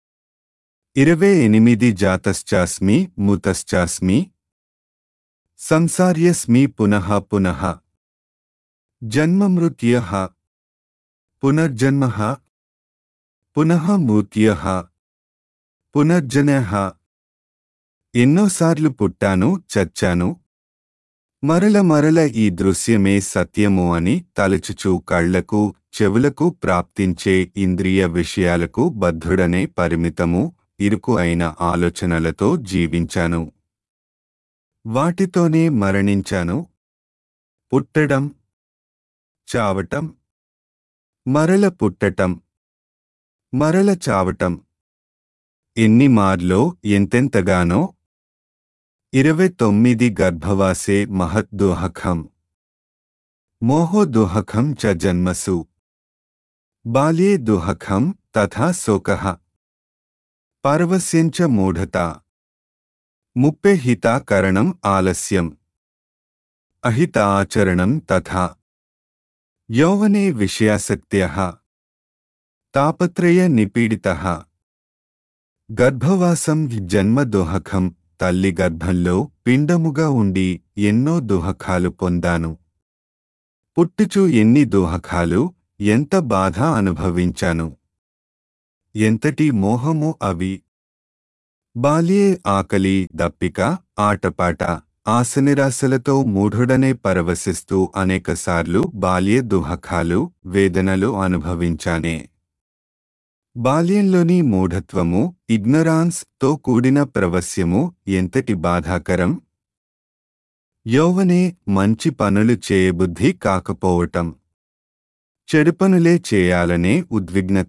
ఇరవై ఎనిమిది జాతశ్చాస్మి మూతశ్చాస్మి సంసార్యస్మి పునః పునః జన్మమృత్య పునర్జన్మ పునః మూర్త్య పునర్జన ఎన్నోసార్లు పుట్టాను చచ్చాను మరల మరల ఈ దృశ్యమే సత్యము అని తలచుచూ కళ్లకు చెవులకు ప్రాప్తించే ఇంద్రియ విషయాలకు బద్ధుడనే పరిమితము ఇరుకు అయిన ఆలోచనలతో జీవించాను వాటితోనే మరణించాను పుట్టడం చావటం మరల పుట్టటం మరల చావటం ఎన్ని మార్లో ఎంతెంతగానో ఇరవై తొమ్మిది గర్భవాసే మహద్దుహఖం మోహోదుహఖం చ జన్మసు బాల్యే దుహఖం తథా శోకః పర్వస్యంచ మూఢత ముప్పే హితాకరణం ఆలస్యం అహిత ఆచరణం తథా యౌవనే విషయాసక్త్యః తాపత్రయ నిపీడితః గర్భవాసం జన్మ దుహఖం తల్లి గర్భంలో పిండముగా ఉండి ఎన్నో దుహఖాలు పొందాను పుట్టుచు ఎన్ని దుహఖాలు ఎంత బాధ అనుభవించాను ఎంతటి మోహము అవి బాల్యే ఆకలి దప్పిక ఆటపాట ఆశనిరాశలతో మూఢుడనే పరవశిస్తూ అనేకసార్లు బాల్య దుహఖాలు వేదనలు అనుభవించానే బాల్యంలోని మూఢత్వము ఇగ్నరాన్స్ తో కూడిన ప్రవస్యము ఎంతటి బాధాకరం యౌవనే మంచి పనులు చేయబుద్ధి కాకపోవటం చెడు పనులే చేయాలనే ఉద్విగ్నత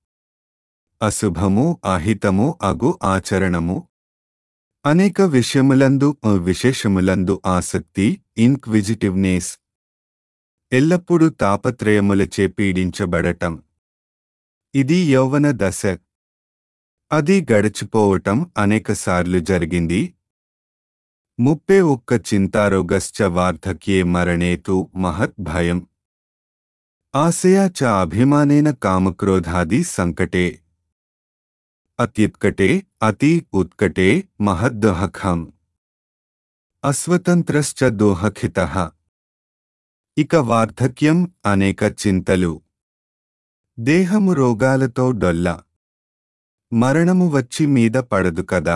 అశుభము అహితము అగు ఆచరణము అనేక విషయములందు విశేషములందు ఆసక్తి ఇన్క్విజిటివ్నెస్ ఎల్లప్పుడూ తాపత్రయములచే పీడించబడటం ఇది యౌవన దశ అది గడిచిపోవటం అనేకసార్లు జరిగింది ముప్పే ఒక్క చింతారోగశ్చ వార్ధక్యే మరణేతు మహత్ భయం ఆశయా చ అభిమానేన కామక్రోధాది సంకటే అత్యుత్కటే అతి ఉత్కటే మహద్దోహఖం అస్వతంత్రశ్చ దోహఖిత ఇక వార్ధక్యం అనేక చింతలు దేహము రోగాలతో డొల్ల మరణము వచ్చి మీద పడదు కదా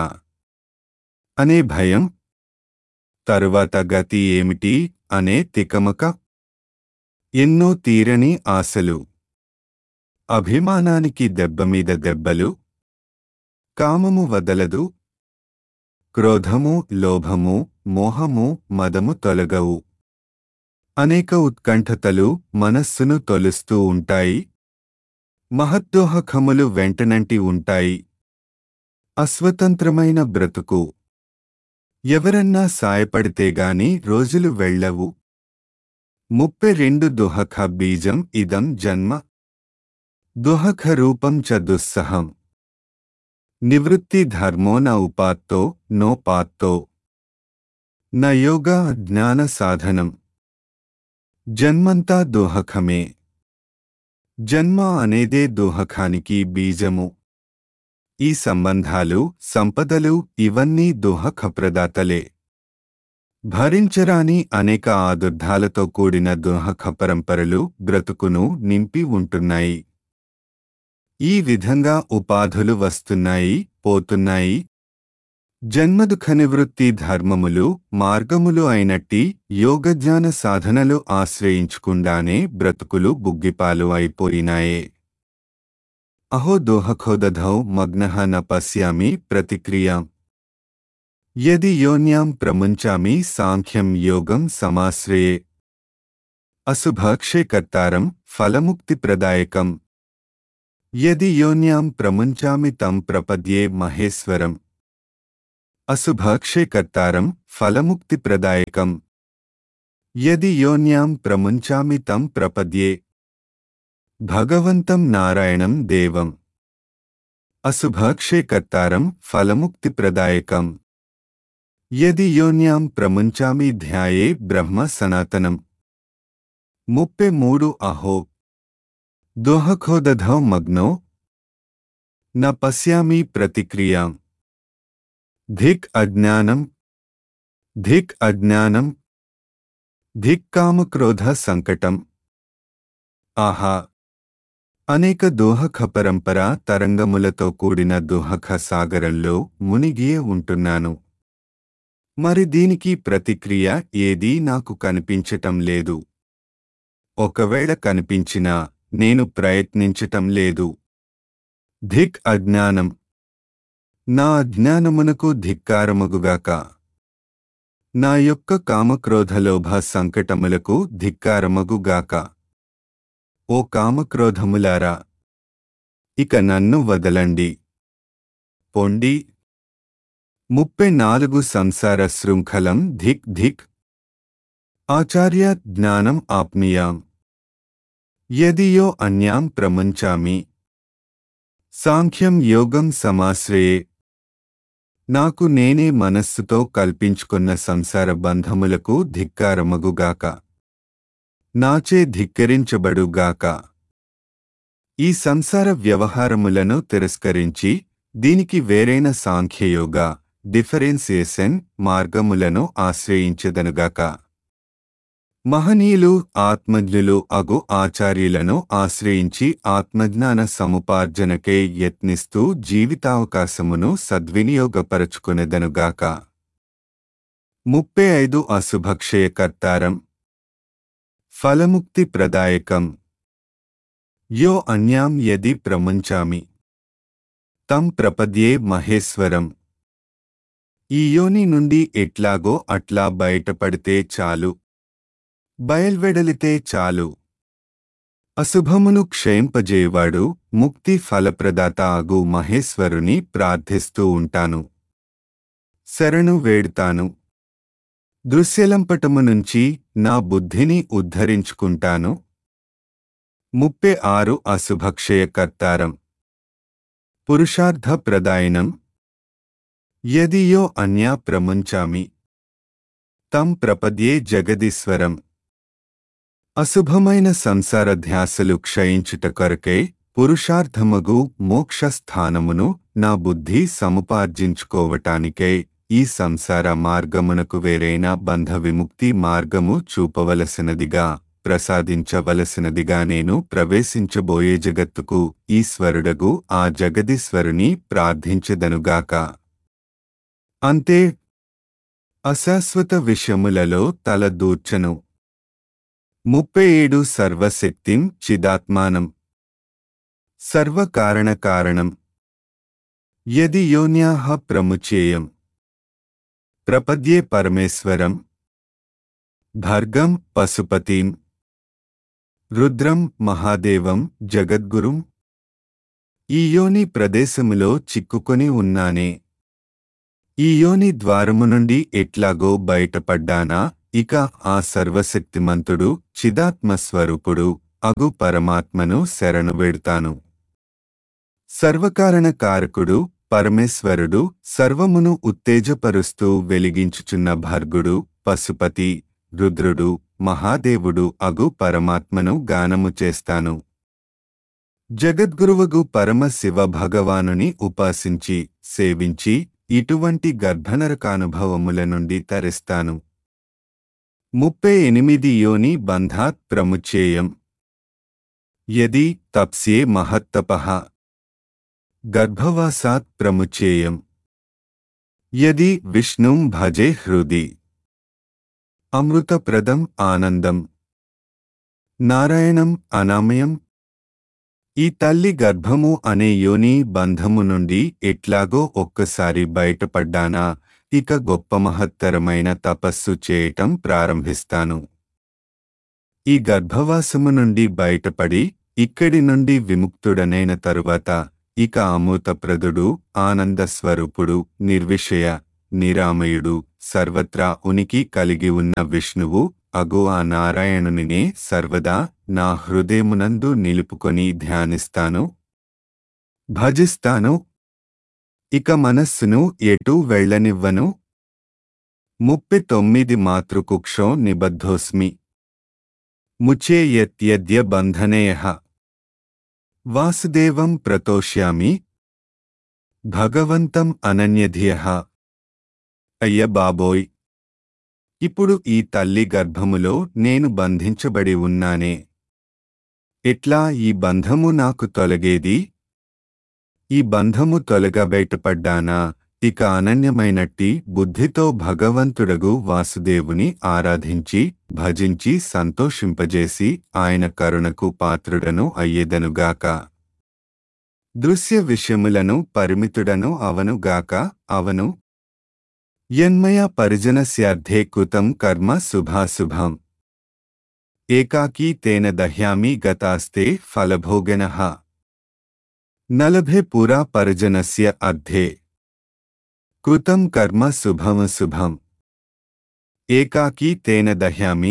అనే భయం తరువాత గతి ఏమిటి అనే తికమక ఎన్నో తీరని ఆశలు అభిమానానికి దెబ్బమీద దెబ్బలు కామము వదలదు క్రోధము లోభము మోహము మదము తొలగవు అనేక ఉత్కంఠతలు మనస్సును తొలుస్తూ ఉంటాయి మహద్దోహకములు వెంటనంటి ఉంటాయి అస్వతంత్రమైన బ్రతుకు ఎవరన్నా సాయపడితేగాని రోజులు వెళ్ళవు ముప్పై రెండు దుహఖ బీజం ఇదం జన్మ దుహఖ రూపం చ దుస్సహం నివృత్తి ధర్మో న ఉపాత్తో నో పాత్తో న యోగ జ్ఞాన సాధనం జన్మంతా దోహకమే జన్మ అనేదే దోహకానికి బీజము ఈ సంబంధాలు సంపదలు ఇవన్నీ దోహకప్రదాతలే భరించరాని అనేక ఆదుర్ధాలతో కూడిన దోహక పరంపరలు బ్రతుకును నింపి ఉంటున్నాయి ఈ విధంగా ఉపాధులు వస్తున్నాయి పోతున్నాయి జన్మదుఖ నివృత్తి ధర్మములు మార్గములు అయినట్టి యోగజ్ఞాన సాధనలు ఆశ్రయించకుండానే బ్రతుకులు బుగ్గిపాలు అయిపోయినాయే అహో దోహఖోదధౌ మగ్నః న పశ్యామి ప్రతిక్రియాం యది యోన్యాం ప్రముంచామి సాంఖ్యం యోగం సమాశ్రయే అశుభాక్షే కర్తారం ఫలముక్తిప్రదాయకం యది యోన్యాం ప్రముంచామి తం ప్రపద్యే మహేశ్వరం అశుభాక్షే కర్తారం ఫలముక్తిప్రదాయకం యది యోన్యాం ప్రముంచామి తం ప్రపద్యే భగవంతం నారాయణం దేవం అశుభాక్షే కర్తారం ఫలముక్తిప్రదాయకం యది యోన్యాం ప్రముంచామి ధ్యాయే బ్రహ్మ సనాతనం ముప్పై మూడు అహో దోహఖోదధౌ మగ్నో న పశ్యామి ప్రతిక్రియాం ధిక్ అజ్ఞానం ధిక్ అజ్ఞానం ధిక్ కామక్రోధ సంకటం ఆహా అనేక దోహక పరంపర తరంగములతో కూడిన దోహక సాగరంలో మునిగియే ఉంటున్నాను మరి దీనికి ప్రతిక్రియ ఏదీ నాకు కనిపించటం లేదు ఒకవేళ కనిపించినా నేను ప్రయత్నించటం లేదు ధిక్ అజ్ఞానం నా అజ్ఞానమునకు ధిక్కారమగుగాక నా యొక్క కామక్రోధలోభ సంకటములకు ధిక్కారమగుగాక ఓ కామక్రోధములారా ఇక నన్ను వదలండి పొండి ముప్పై నాలుగు సంసార శృంఖలం ధిక్ ధిక్ ఆచార్య జ్ఞానం ఆప్నియాం యదియో అన్యాం ప్రముంచామి సాంఖ్యం యోగం సమాశ్రయే నాకు నేనే మనస్సుతో కల్పించుకున్న సంసార బంధములకు ధిక్కారమగుగాక నాచే ధిక్కరించబడుగాక ఈ సంసార వ్యవహారములను తిరస్కరించి దీనికి వేరైన సాంఖ్యయోగ డిఫరెన్సియేషన్ మార్గములను ఆశ్రయించదనుగాక మహనీయులు ఆత్మజ్ఞులు అగు ఆచార్యులను ఆశ్రయించి ఆత్మజ్ఞాన సముపార్జనకే యత్నిస్తూ జీవితావకాశమును సద్వినియోగపరచుకునేదనుగాక ముప్పై ఐదు అశుభక్షయకర్తారం ఫలముక్తి ప్రదాయకం యో అన్యాం యది ప్రముంచామి తం ప్రపద్యే మహేశ్వరం ఈ యోని నుండి ఎట్లాగో అట్లా బయటపడితే చాలు బయల్వెడలితే చాలు అశుభమును క్షయింపజేయవాడు ముక్తి ఫలప్రదాత అగు మహేశ్వరుని ప్రార్థిస్తూ ఉంటాను శరణు వేడుతాను దృశ్యలంపటము నుంచి నా బుద్ధిని ఉద్ధరించుకుంటాను ముప్పై ఆరు అశుభక్షయకర్తారం పురుషార్థ ప్రదాయనం యదియో అన్యా ప్రముంచామి తం ప్రపద్యే జగదీశ్వరం అశుభమైన సంసార ధ్యాసలు క్షయించుట కొరకై పురుషార్థమగు మోక్షస్థానమును నా బుద్ధి సముపార్జించుకోవటానికై ఈ సంసార మార్గమునకు వేరైన బంధ విముక్తి మార్గము చూపవలసినదిగా ప్రసాదించవలసినదిగా నేను ప్రవేశించబోయే జగత్తుకు ఈశ్వరుడగు ఆ జగదీశ్వరుని ప్రార్థించెదనుగాక అంతే అశాశ్వత విషయములలో తల దూర్చను ముప్పై ఏడు సర్వశక్తిం చిదాత్మానం సర్వకారణ కారణం యది యోన్యాహ ప్రముచేయం ప్రపద్యే పరమేశ్వరం భర్గం పశుపతిం రుద్రం మహాదేవం జగద్గురుం ఈ యోని ప్రదేశములో చిక్కుకొని ఉన్నానే ఈ యోని ద్వారము నుండి ఎట్లాగో బయటపడ్డానా ఇక ఆ సర్వశక్తిమంతుడు చిదాత్మస్వరూపుడు అగు పరమాత్మను శరణు వెడుతాను సర్వకారణ కారకుడు పరమేశ్వరుడు సర్వమును ఉత్తేజపరుస్తూ వెలిగించుచున్న భర్గుడు పశుపతి రుద్రుడు మహాదేవుడు అగు పరమాత్మను గానము చేస్తాను జగద్గురువగు పరమశివ భగవానుని ఉపాసించి సేవించి ఇటువంటి గర్భనరకానుభవముల నుండి తరిస్తాను ముప్పై ఎనిమిది యోని బంధాత్ ప్రముచేయం యది తప్స్యే మహత్తపః గర్భవాసాత్ ప్రముచేయం యది విష్ణుం భజే హృది అమృతప్రదం ఆనందం నారాయణం అనామయం ఈ తల్లి గర్భము అనే యోని బంధము నుండి ఎట్లాగో ఒక్కసారి బయటపడ్డానా ఇక గొప్ప మహత్తరమైన తపస్సు చేయటం ప్రారంభిస్తాను ఈ గర్భవాసము నుండి బయటపడి ఇక్కడి నుండి విముక్తుడనైన తరువాత ఇక అమృతప్రదుడు ఆనందస్వరూపుడు నిర్విషయ నిరామయుడు సర్వత్రా ఉనికి కలిగి ఉన్న విష్ణువు అగు ఆ నారాయణునినే సర్వదా నా హృదయమునందు నిలుపుకొని ధ్యానిస్తాను భజిస్తాను ఇక మనస్సును ఎటూ వెళ్ళనివ్వను ముప్పై తొమ్మిది మాతృకుక్షో నిబద్ధోస్మి ముచే యత్యద్య బంధనేయ వాసుదేవం ప్రతోష్యామి భగవంతం అనన్యధియ అయ్య బాబోయ్ ఇప్పుడు ఈ తల్లి గర్భములో నేను బంధించబడి ఉన్నానే ఎట్లా ఈ బంధము నాకు తొలగేది ఈ బంధము తొలగ బయటపడ్డానా ఇక అనన్యమైనట్టి బుద్ధితో భగవంతుడగు వాసుదేవుని ఆరాధించి భజించి సంతోషింపజేసి ఆయన కరుణకు పాత్రుడను అయ్యేదనుగాక దృశ్య విషయములను పరిమితుడను అవనుగాక అవను యన్మయ పరిజనస్యార్థే కృతం కర్మ శుభాశుభం ఏకాకీ తేన దహ్యామి గతాస్తే ఫలభోగనః నలభే పురా పరిజనస్య అర్థే కృతం కర్మ శుభం శుభం ఏకాకీ తేన దహ్యామి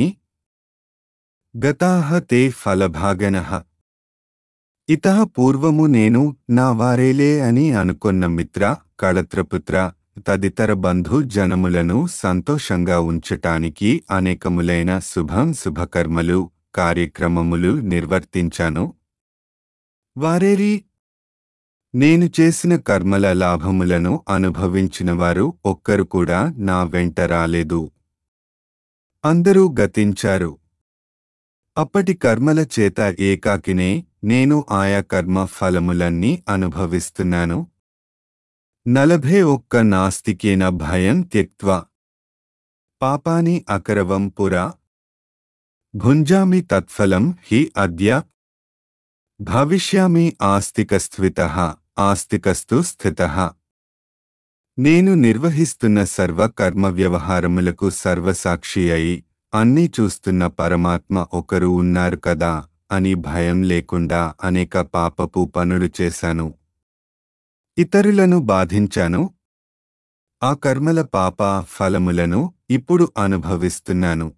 గతాహ తే ఫలభాగనః ఇతః పూర్వము నేను నా వారేలే అని అనుకొన్న మిత్ర కళత్రపుత్ర తదితర బంధు జనములను సంతోషంగా ఉంచటానికి అనేకములైన శుభం శుభకర్మలు కార్యక్రమములు నిర్వర్తించాను వారేరి నేను చేసిన కర్మల లాభములను అనుభవించినవారు ఒక్కరు కూడా నా వెంట రాలేదు అందరూ గతించారు అప్పటి కర్మల చేత ఏకాకినే నేను ఆయా కర్మ ఫలములన్నీ అనుభవిస్తున్నాను నలభే ఒక్క నాస్తికేన భయం త్యక్త్వా పాపాని అకరవం పురా భుంజామి తత్ఫలం హి అద్య భవిష్యామి ఆస్తికస్థిత ఆస్తికస్తు స్థిత నేను నిర్వహిస్తున్న సర్వ కర్మ వ్యవహారములకు సర్వసాక్షి అయి అన్నీ చూస్తున్న పరమాత్మ ఒకరు ఉన్నారు కదా అని భయం లేకుండా అనేక పాపపు పనులు చేశాను ఇతరులను బాధించాను ఆ కర్మల పాప ఫలములను ఇప్పుడు అనుభవిస్తున్నాను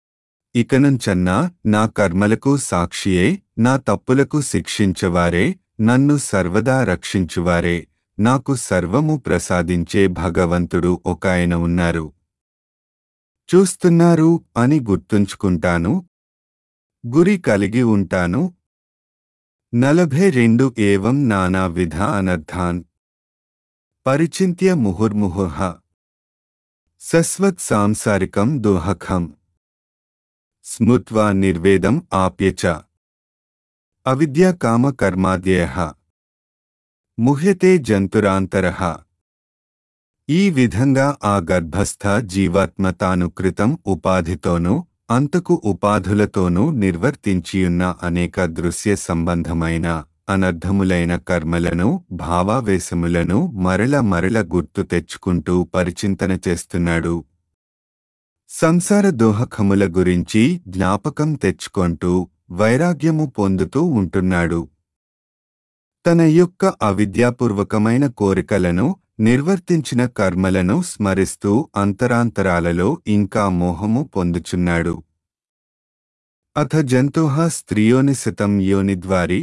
ఇకనుంచన్నా నా కర్మలకు సాక్షియై నా తప్పులకు శిక్షించవారే నన్ను సర్వదా రక్షించువారే నాకు సర్వము ప్రసాదించే భగవంతుడు ఒక ఆయన ఉన్నారు చూస్తున్నారు అని గుర్తుంచుకుంటాను గురి కలిగి ఉంటాను నలభై రెండు ఏవం నానా విధ అనర్థాన్ పరిచింత్య ముహుర్ముహుః సస్వత్ సాంసారికం దుహఖం స్మృత్వా నిర్వేదం ఆప్యచ అవిద్యా కామ కర్మాద్యయ ముహ్యతే జంతురాంతరః ఈ విధంగా ఆ గర్భస్థ జీవాత్మ తాను కృతం ఉపాధితోనూ అంతకు ఉపాధులతోనూ నిర్వర్తించియున్న అనేక దృశ్య సంబంధమైన అనర్థములైన కర్మలను భావావేశములను మరల మరల గుర్తు తెచ్చుకుంటూ పరిచింతన చేస్తున్నాడు సంసార దోహకముల గురించి జ్ఞాపకం తెచ్చుకొంటూ వైరాగ్యము పొందుతూ ఉంటున్నాడు తన యొక్క అవిద్యాపూర్వకమైన కోరికలను నిర్వర్తించిన కర్మలను స్మరిస్తూ అంతరాంతరాలలో ఇంకా మోహము పొందుచున్నాడు అథ జంతుః స్త్రియోనిశతం యోనిద్వారి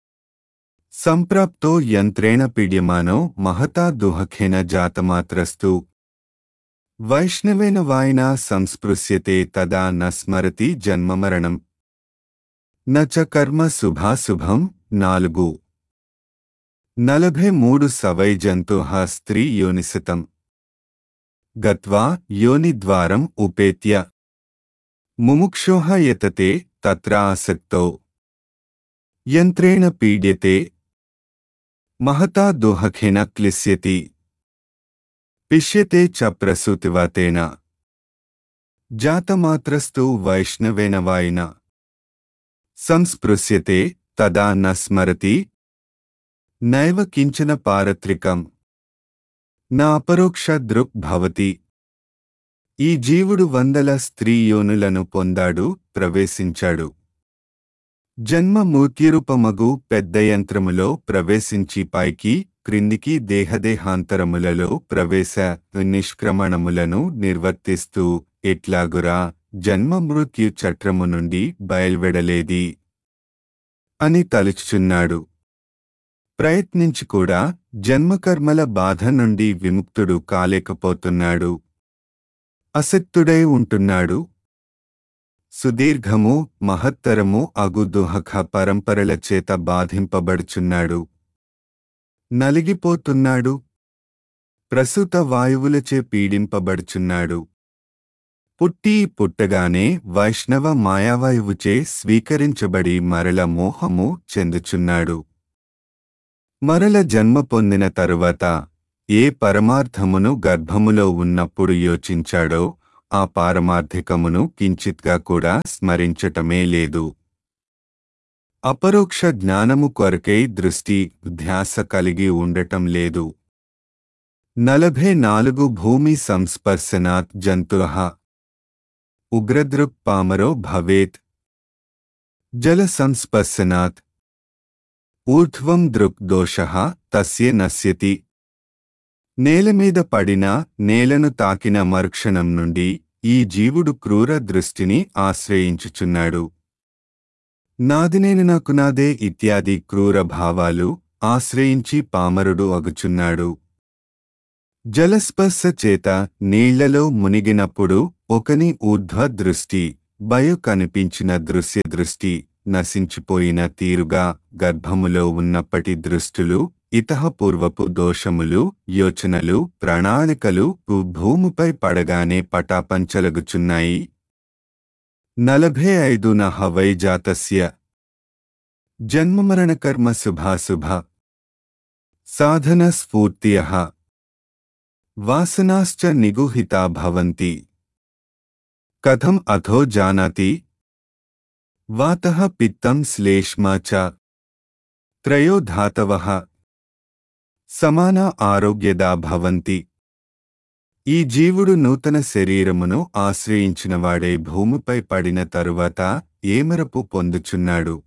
సంప్రాప్తో యంత్రేణ పీడ్యమానో మహతా దుహఖేన జాతమాత్రస్తు వైష్ణవేన వాయినా సంస్పృశ్యతే తదా న స్మరతి జన్మమరణం న చ కర్మ శుభాశుభం నాలుగు నలభై మూడు సవై జంతుః స్త్రీ యోనిశతం గత్వా యోనిద్వారం ఉపేత్య ముముక్షోః యతతే తత్ర ఆసక్తో యంత్రేణ పీడ్యతే మహతా దుహఖేన క్లిశ్యతి పిష్యతే చ ప్రసూతివతేన జాతమాత్రస్తు వైష్ణవేన వాయిన సంస్పృశ్యతే తదా న స్మరతి నైవ కించన పారత్రికం నా అపరోక్ష దృక్ భవతి ఈ జీవుడు వందల స్త్రీ యోనులను పొందాడు ప్రవేశించాడు జన్మ మూర్తిరూపమగు పెద్ద యంత్రములో ప్రవేశించి పైకి క్రిందికి దేహదేహాంతరములలో ప్రవేశ నిష్క్రమణములను నిర్వర్తిస్తూ ఎట్లాగురా జన్మ మృత్యు చట్రము నుండి బయల్వెడలేది అని తలుచుచున్నాడు ప్రయత్నించి కూడా జన్మకర్మల బాధ నుండి విముక్తుడు కాలేకపోతున్నాడు అసక్తుడై ఉంటున్నాడు సుదీర్ఘము మహత్తరము అగు దుహఖ పరంపరల చేత బాధింపబడుచున్నాడు నలిగిపోతున్నాడు ప్రసూత వాయువులచే పీడింపబడుచున్నాడు పుట్టి పుట్టగానే వైష్ణవ మాయావాయువుచే స్వీకరించబడి మరల మోహము చెందుచున్నాడు మరల జన్మ పొందిన తరువాత ఏ పరమార్థమును గర్భములో ఉన్నప్పుడు యోచించాడో ఆ పారమార్థికమును కించిత్గా కూడా స్మరించటమే లేదు అపరోక్ష జ్ఞానము కొరకై దృష్టి ధ్యాస కలిగి ఉండటం లేదు నలభై నాలుగు భూమి సంస్పర్శనాత్ జంతుః ఉగ్రదృక్ పామరో భవేత్ జల సంస్పర్శనాత్ ఊర్ధ్వం దృక్ దోష తస్య నశ్యతి నేలమీద పడిన నేలను తాకిన మరుక్షణం నుండి ఈ జీవుడు క్రూర దృష్టిని ఆశ్రయించుచున్నాడు నాదినేను నాకు నాదే ఇత్యాది క్రూర భావాలు ఆశ్రయించి పామరుడు అగుచున్నాడు జలస్పర్శ చేత నీళ్లలో మునిగినప్పుడు ఒకని ఊర్ధ్వ దృష్టి భయ కనిపించిన దృశ్య దృష్టి నశించిపోయిన తీరుగా గర్భములో ఉన్నప్పటి దృష్టులు ఇతహపూర్వపు దోషములు యోచనలు ప్రణాళికలు భూమిపై పడగానే పటాపంచలగుచున్నాయి నలభై ఐదు నహవై జాతస్య జన్మమరణకర్మ శుభాశుభ సాధన స్ఫూర్తియ వాసనాశ్చ నిగుహితా భవంతి కథం అథో జానాతి వాతః పిత్తం శ్లేష్మా చ త్రయో ధాతవః సమాన ఆరోగ్యదా భవంతి ఈ జీవుడు నూతన శరీరమును ఆశ్రయించినవాడే భూమిపై పడిన తరువాత ఏమరపు పొందుచున్నాడు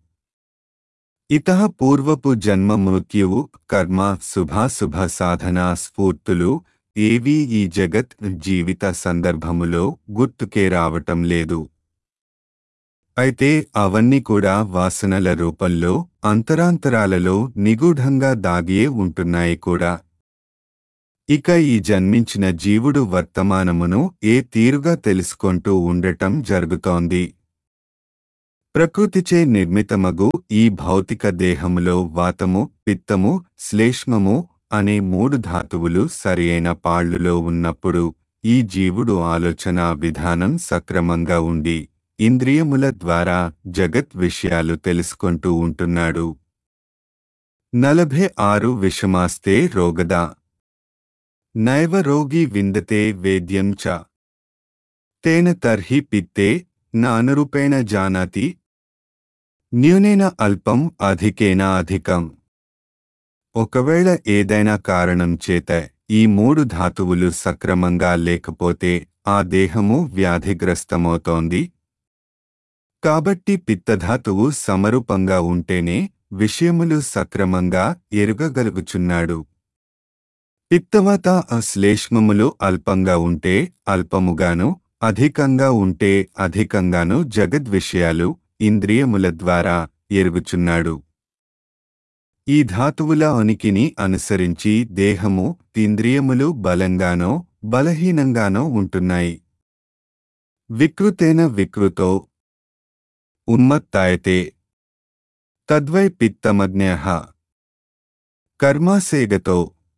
ఇతః పూర్వపు జన్మ మృత్యువు కర్మ శుభాశుభ సాధన స్ఫూర్తులు ఏవీ ఈ జగత్ జీవిత సందర్భములో గుర్తుకే రావటం లేదు అయితే అవన్నీ కూడా వాసనల రూపంలో అంతరాంతరాలలో నిగూఢంగా దాగియే ఉంటున్నాయి కూడా ఇక ఈ జన్మించిన జీవుడు వర్తమానమును ఏ తీరుగా తెలుసుకొంటూ ఉండటం జరుగుతోంది ప్రకృతిచే నిర్మితమగు ఈ భౌతిక దేహములో వాతము పిత్తము శ్లేష్మము అనే మూడు ధాతువులు సరియైన పాళ్లులో ఉన్నప్పుడు ఈ జీవుడు ఆలోచన విధానం సక్రమంగా ఉండి ఇంద్రియముల ద్వారా జగత్ విషయాలు తెలుసుకుంటూ ఉంటున్నాడు నలభై ఆరు విషమాస్తే రోగదా నైవ రోగి విందతే వేద్యం చ తేన తర్హి పిత్తే న అనురూపేణ జానాతి న్యూనేన అల్పం అధికేన అధికం ఒకవేళ ఏదైనా కారణం చేత ఈ మూడు ధాతువులు సక్రమంగా లేకపోతే ఆ దేహము వ్యాధిగ్రస్తమవుతోంది కాబట్టి పిత్తధాతువు సమరూపంగా ఉంటేనే విషయములు సక్రమంగా ఎరుగగలుగుచున్నాడు పిత్తవత అశ్లేష్మములు అల్పంగా ఉంటే అల్పముగాను అధికంగా ఉంటే అధికంగాను జగద్విషయాలు ఇంద్రియముల ద్వారా ఎరుగుచున్నాడు ఈ ధాతువుల ఉనికిని అనుసరించి దేహము ఇంద్రియములు బలంగానో బలహీనంగానో ఉంటున్నాయి వికృతేన వికృతో ఉన్మత్తాయతే తద్వై పిత్తమజ్ఞ కర్మాసేగతో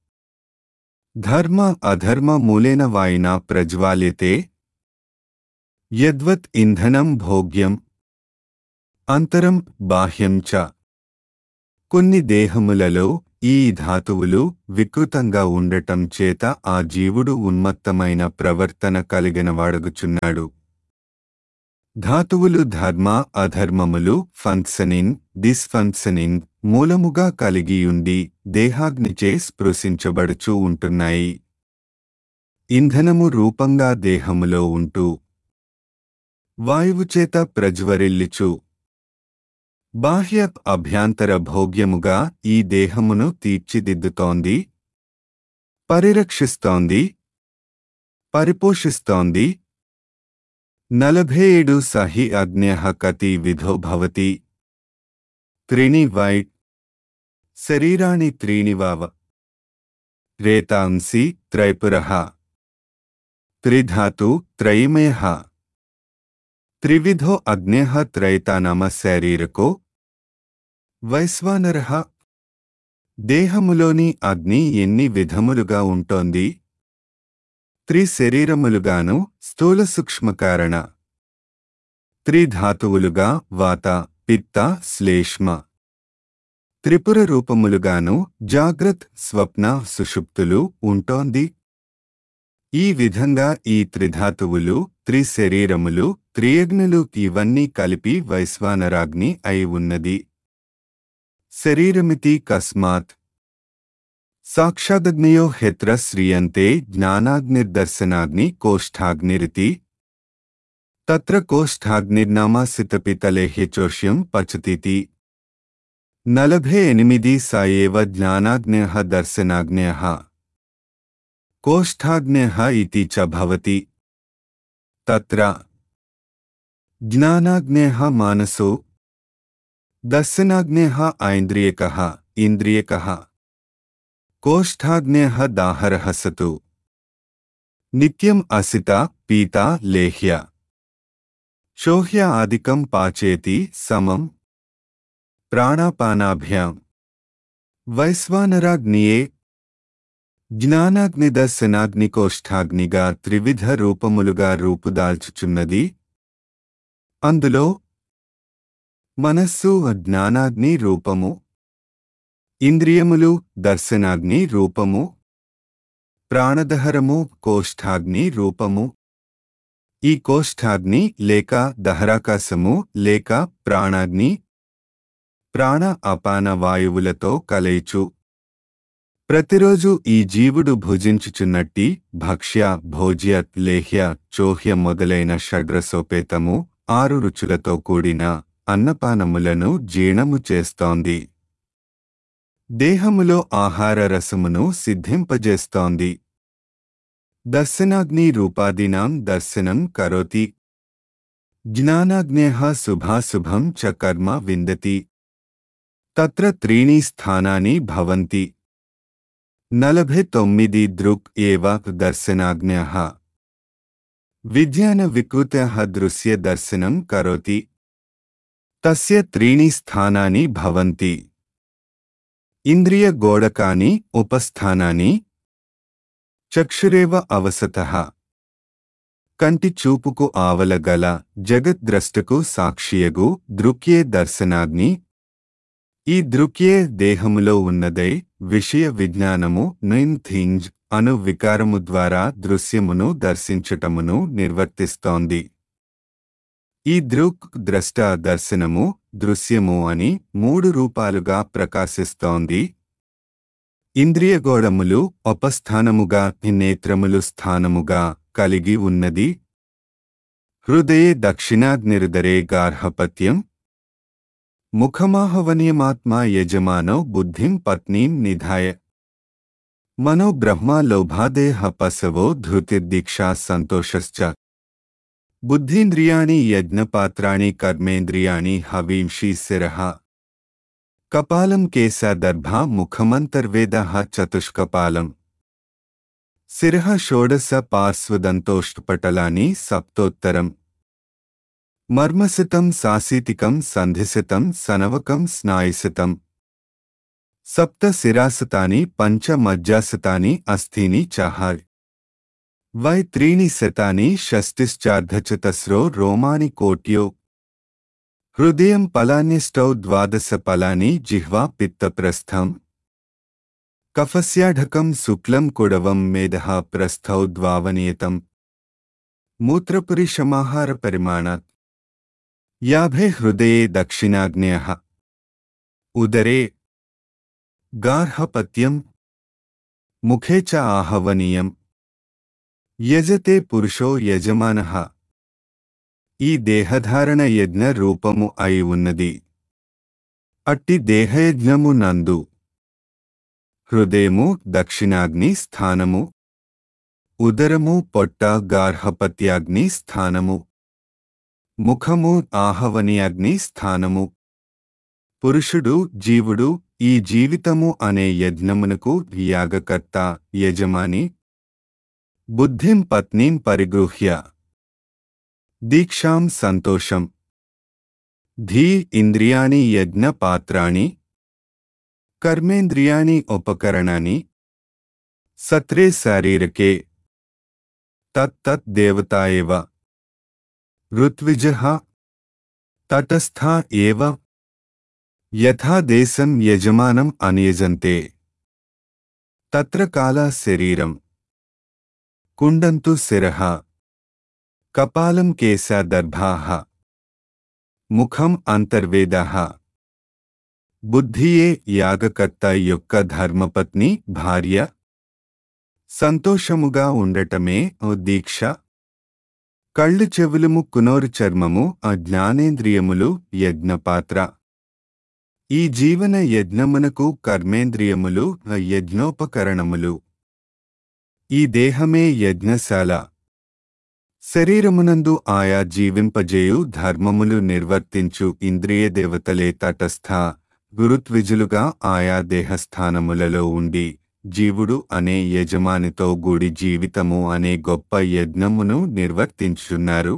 ధర్మ అధర్మ మూలేన వాయినా ప్రజ్వాల్యతే యద్వత్ ఇంధనం భోగ్యం అంతరం బాహ్యం చ కొన్ని దేహములలో ఈ ధాతువులు వికృతంగా ఉండటం చేత ఆ జీవుడు ఉన్మత్తమైన ప్రవర్తన కలిగినవాడగుచున్నాడు ధాతువులు ధర్మ అధర్మములు ఫంక్షనింగ్ డిస్ఫంక్షనింగ్ మూలముగా కలిగియుండి దేహాగ్నిచే స్పృశించబడుచూ ఉంటున్నాయి ఇంధనము రూపంగా దేహములో ఉంటూ వాయువుచేత ప్రజ్వరిల్లిచు బాహ్య అభ్యాంతర భోగ్యముగా ఈ దేహమును తీర్చిదిద్దుతోంది పరిరక్షిస్తోంది పరిపోషిస్తోంది నలభై ఏడు సహి అజ్ఞ కతి విధో భవతి త్రీణి వైట్ శరీరాణి త్రీణి వావ రేతాంసి త్రైపురః త్రిధాతు త్రయిమయ త్రివిధో అగ్నేః త్రైతానామ శారీరకో వైశ్వానరః దేహములోని అగ్ని ఎన్ని విధములుగా ఉంటోంది త్రిశరీరములుగాను స్థూల సూక్ష్మకారణ త్రిధాతువులుగా వాత పిత్త శ్లేష్మ త్రిపుర రూపములుగాను జాగ్రత్ స్వప్న సుషుప్తులు ఉంటోంది ఈ విధంగా ఈ త్రిధాతువులు త్రిశరీరములు త్రియగ్నులు ఇవన్నీ కలిపి వైశ్వానరాగ్ని అయి ఉన్నది శరీరమితి కస్మాత్ సాక్షాదగ్నయో హెత్ర శ్రీయంతే జ్ఞానాగ్నిర్దర్శనాగ్ని కోష్ఠాగ్నిరితి తత్ర కోష్ఠాగ్నిర్నామా సితపితలే హ్యచోష్యం పచతీతి నలభై ఎనిమిది స ఏవ జ్ఞానాగ్న్య దర్శనాగ్న్య కోష్ఠాగ్న్య ఇతి చ భవతి తత్ర జ్ఞానాగ్న్య మానసో దర్శనాగ్న్య ఐంద్రియక ఇంద్రియక కోష్ఠాగ్న్య దాహరః సతు నిత్యం అసిత పీత లేహ్య శోహ్య ఆదికం పాచేతి సమం ప్రాణాపానాభ్యాం వైశ్వానరాగ్నియే జ్ఞానాగ్నిదర్శనాగ్నికోష్ఠాగ్నిగా త్రివిధ రూపములుగా రూపుదాల్చుచున్నది అందులో మనస్సు జ్ఞానాగ్ని రూపము ఇంద్రియములు దర్శనాగ్ని రూపము ప్రాణదహరము కోష్ఠాగ్ని రూపము ఈ కోష్ఠాగ్ని లేక దహరాకాశము లేక ప్రాణాగ్ని ప్రాణ అపాన వాయువులతో కలయిచు ప్రతిరోజు ఈ జీవుడు భుజించుచున్నట్టి భక్ష్య భోజ్య లేహ్య చోహ్య మొదలైన షడ్రసోపేతము ఆరు రుచులతో కూడిన అన్నపానములను జీర్ణము చేస్తోంది దేహములో ఆహార రసమును సిద్ధింపజేస్తోంది దర్శనాగ్ని రూపాదినాం దర్శనం కరోతి జ్ఞానాగ్నేహ శుభాశుభం చ కర్మ విందతి తత్ర త్రీణి స్థానాని భవంతి నలభై తొమ్మిది దృక్ ఏవ దర్శనాజ్ఞః విజ్ఞాన వికృతః దృశ్య దర్శనం కరోతి తస్య త్రీణి స్థానాని భవంతి ఇంద్రియ గోడకాని ఉపస్థానాని చక్షురేవ అవసతః కంటి చూపుకు ఆవలగల జగద్ద్రష్టకు సాక్షియగు దృక్యే దర్శనాగ్ని ఈ దృక్యే దేహములో ఉన్నదై విషయ విజ్ఞానము నైన్ థింజ్ అను వికారము ద్వారా దృశ్యమును దర్శించటమును నిర్వర్తిస్తోంది ఈ దృక్ ద్రష్ట దర్శనము దృశ్యము అని మూడు రూపాలుగా ప్రకాశిస్తోంది ఇంద్రియగోళములు ఉపస్థానముగా నేత్రములు స్థానముగా కలిగి ఉన్నది హృదయే దక్షిణాగ్నిరుదరే గార్హపత్యం ముఖమాహవనీయమాత్మా యజమానో బుద్ధిం పత్నీం నిధాయ మనో బ్రహ్మ లోభాదేహ పసవో ధృతిర్దీక్షా సంతోషశ్చ బుద్ధీంద్రియాణి యజ్ఞపాత్రాణి కర్మేంద్రియాణి హవీంషి శిరః కపాలం కేశాదర్భా ముఖమంతర్వేద చతుష్కపాలం శిరః షోడశ పార్శ్వదంతోష్పటలాని సప్తోత్తరం మర్మసితం సాసీతికం సంధిసితం సనవకం స్నాయుసితం సప్త శిరాసతాని పంచ మజ్జాసతాని అస్థీని చహార్ వై త్రీణి శతాని షష్టిశ్చార్ధచతస్రో రోమాని కోట్యో హృదయం పలాన్యష్టౌ ద్వాదశ పలాని జిహ్వా పిత్తప్రస్థం కఫస్యాఢకం శుక్లం కుడవం మేధః ప్రస్థౌ ద్వావనియతం మూత్రపురిషమాహార పరిమాణాత్ యాభై హృదయే దక్షిణాగ్నేయః ఉదరే గార్హపత్యం ముఖే చ ఆహవనీయం యజతే పురుషో యజమానః ఈ దేహధారణ యజ్ఞ రూపము అయి ఉన్నది అట్టి దేహయజ్ఞము నందు హృదయము దక్షిణాగ్ని స్థానము ఉదరము పొట్ట గార్హపత్యాగ్ని స్థానము ముఖము ఆహవనీయాగ్ని స్థానము పురుషుడు జీవుడు ఈ జీవితము అనే యజ్ఞమునకు యాగకర్త యజమాని బుద్ధిం పత్నీం పరిగృహ్య దీక్షాం సంతోషం ధీ ఇంద్రియాణి యజ్ఞ పాత్రాణి కర్మేంద్రియాణి ఉపకరణాని సత్రే శారీరకే తత్తత్ దేవతా ఏవ ఋత్విజః తటస్థా ఏవ యథా దేశం యజమానం అనియజంతే తత్ర కాలా శరీరం కుండంతు శిరః కపాలం కేశాదర్భాః ముఖం అంతర్వేదః బుద్ధియే యాగకర్త యొక్క ధర్మపత్ని భార్య సంతోషముగా ఉండటమే ఓ దీక్ష కళ్ళు చెవులు ముక్కునోరు చర్మము ఆ జ్ఞానేంద్రియములు యజ్ఞపాత్ర ఈ జీవన యజ్ఞమునకు కర్మేంద్రియములు ఆ యజ్ఞోపకరణములు ఈ దేహమే యజ్ఞశాల శరీరమునందు ఆయా జీవింపజేయు ధర్మములు నిర్వర్తించు ఇంద్రియ దేవతలే తటస్థ గురుత్విజులుగా ఆయా దేహస్థానములలో ఉండి జీవుడు అనే యజమానితో గుడి జీవితము అనే గొప్ప యజ్ఞమును నిర్వర్తించున్నారు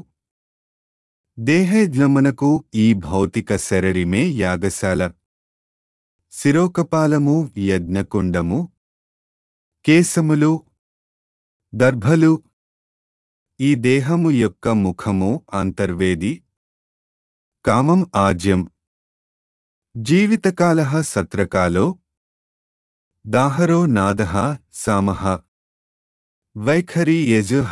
దేహయజ్ఞమునకు ఈ భౌతిక శరీరమే యాగశాల శిరోకపాలము యజ్ఞకుండము కేశములు దర్భలు ఈ దేహము యొక్క ముఖము అంతర్వేది కామం ఆజ్యం జీవితకాల సత్రకాలో దాహరో నాద సామః వైఖరి యజుః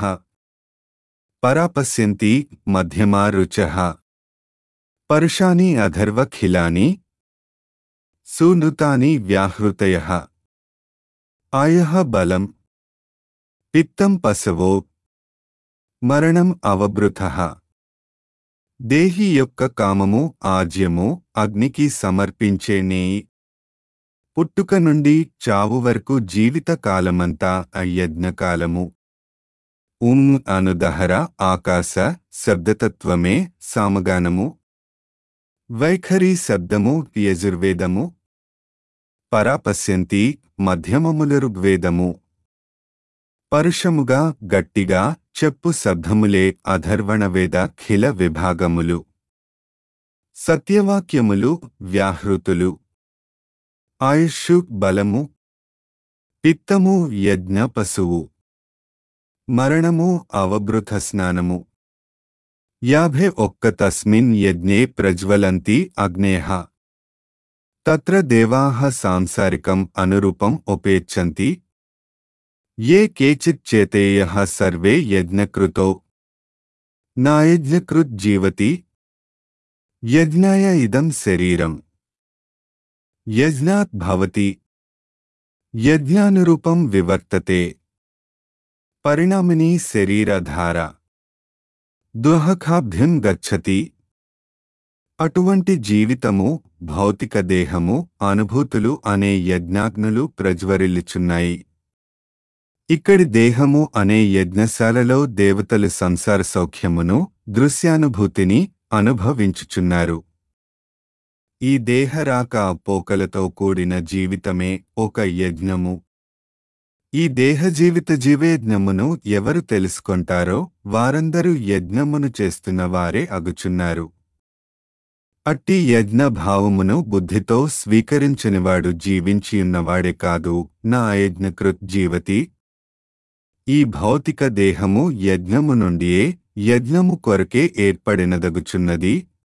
పరాపశ్యంతి మధ్యమా రుచః పరుషాని అధర్వఖిలాని సూనృతాని వ్యాహృతయః ఆయః బలం పిత్తం పసవో మరణం అవబృతః దేహి యొక్క కామము ఆజ్యము అగ్నికి సమర్పించే నేయి పుట్టుక నుండి చావు వరకు జీవిత కాలమంతా అయజ్ఞకాలము ఉం అనుదహర ఆకాశ శబ్దతత్వమే సామగానము వైఖరి శబ్దము యజుర్వేదము పరాపశ్యంతి మధ్యమముల ఋగ్వేదము పరుషముగా గట్టిగా చెప్పు శబ్దములే అధర్వణవేద ఖిల విభాగములు సత్యవాక్యములు వ్యాహృతులు ఆయుష్షు బలము పిత్తము యజ్ఞ పశువు మరణము అవబృత స్నానము యాభై ఒక్క తస్మిన్ యజ్ఞే ప్రజ్వలంతి అగ్నేహ తత్ర దేవాః సాంసారికం అనురూపం ఉపేచ్చంతి ఏ కేచిత్ చేతేయః సర్వే యజ్ఞకృతో నాయజ్ఞకృత్ జీవతి యజ్ఞాయ ఇదం శరీరం యజ్ఞాత్ భవతి యజ్ఞానురూపం వివర్తతే పరిణామిని శరీరధార దుహఖాభ్యం గచ్చతి అటువంటి జీవితము భౌతిక దేహము అనుభూతులు అనే యజ్ఞాగ్నులు ప్రజ్వరిల్లుచున్నాయి ఇక్కడి దేహము అనే యజ్ఞశాలలో దేవతలు సంసార సౌఖ్యమును దృశ్యానుభూతిని అనుభవించుచున్నారు ఈ దేహరాక పోకలతో కూడిన జీవితమే ఒక యజ్ఞము ఈ దేహ జీవిత జీవయజ్ఞమును ఎవరు తెలుసుకొంటారో వారందరూ యజ్ఞమును చేస్తున్న వారే అగుచున్నారు అట్టి యజ్ఞ భావమును బుద్ధితో స్వీకరించనివాడు జీవించియున్నవాడే కాదు నా అయజ్ఞకృత్ జీవతి ఈ భౌతిక దేహము యజ్ఞము నుండియే యజ్ఞము కొరకే ఏర్పడినదగుచున్నది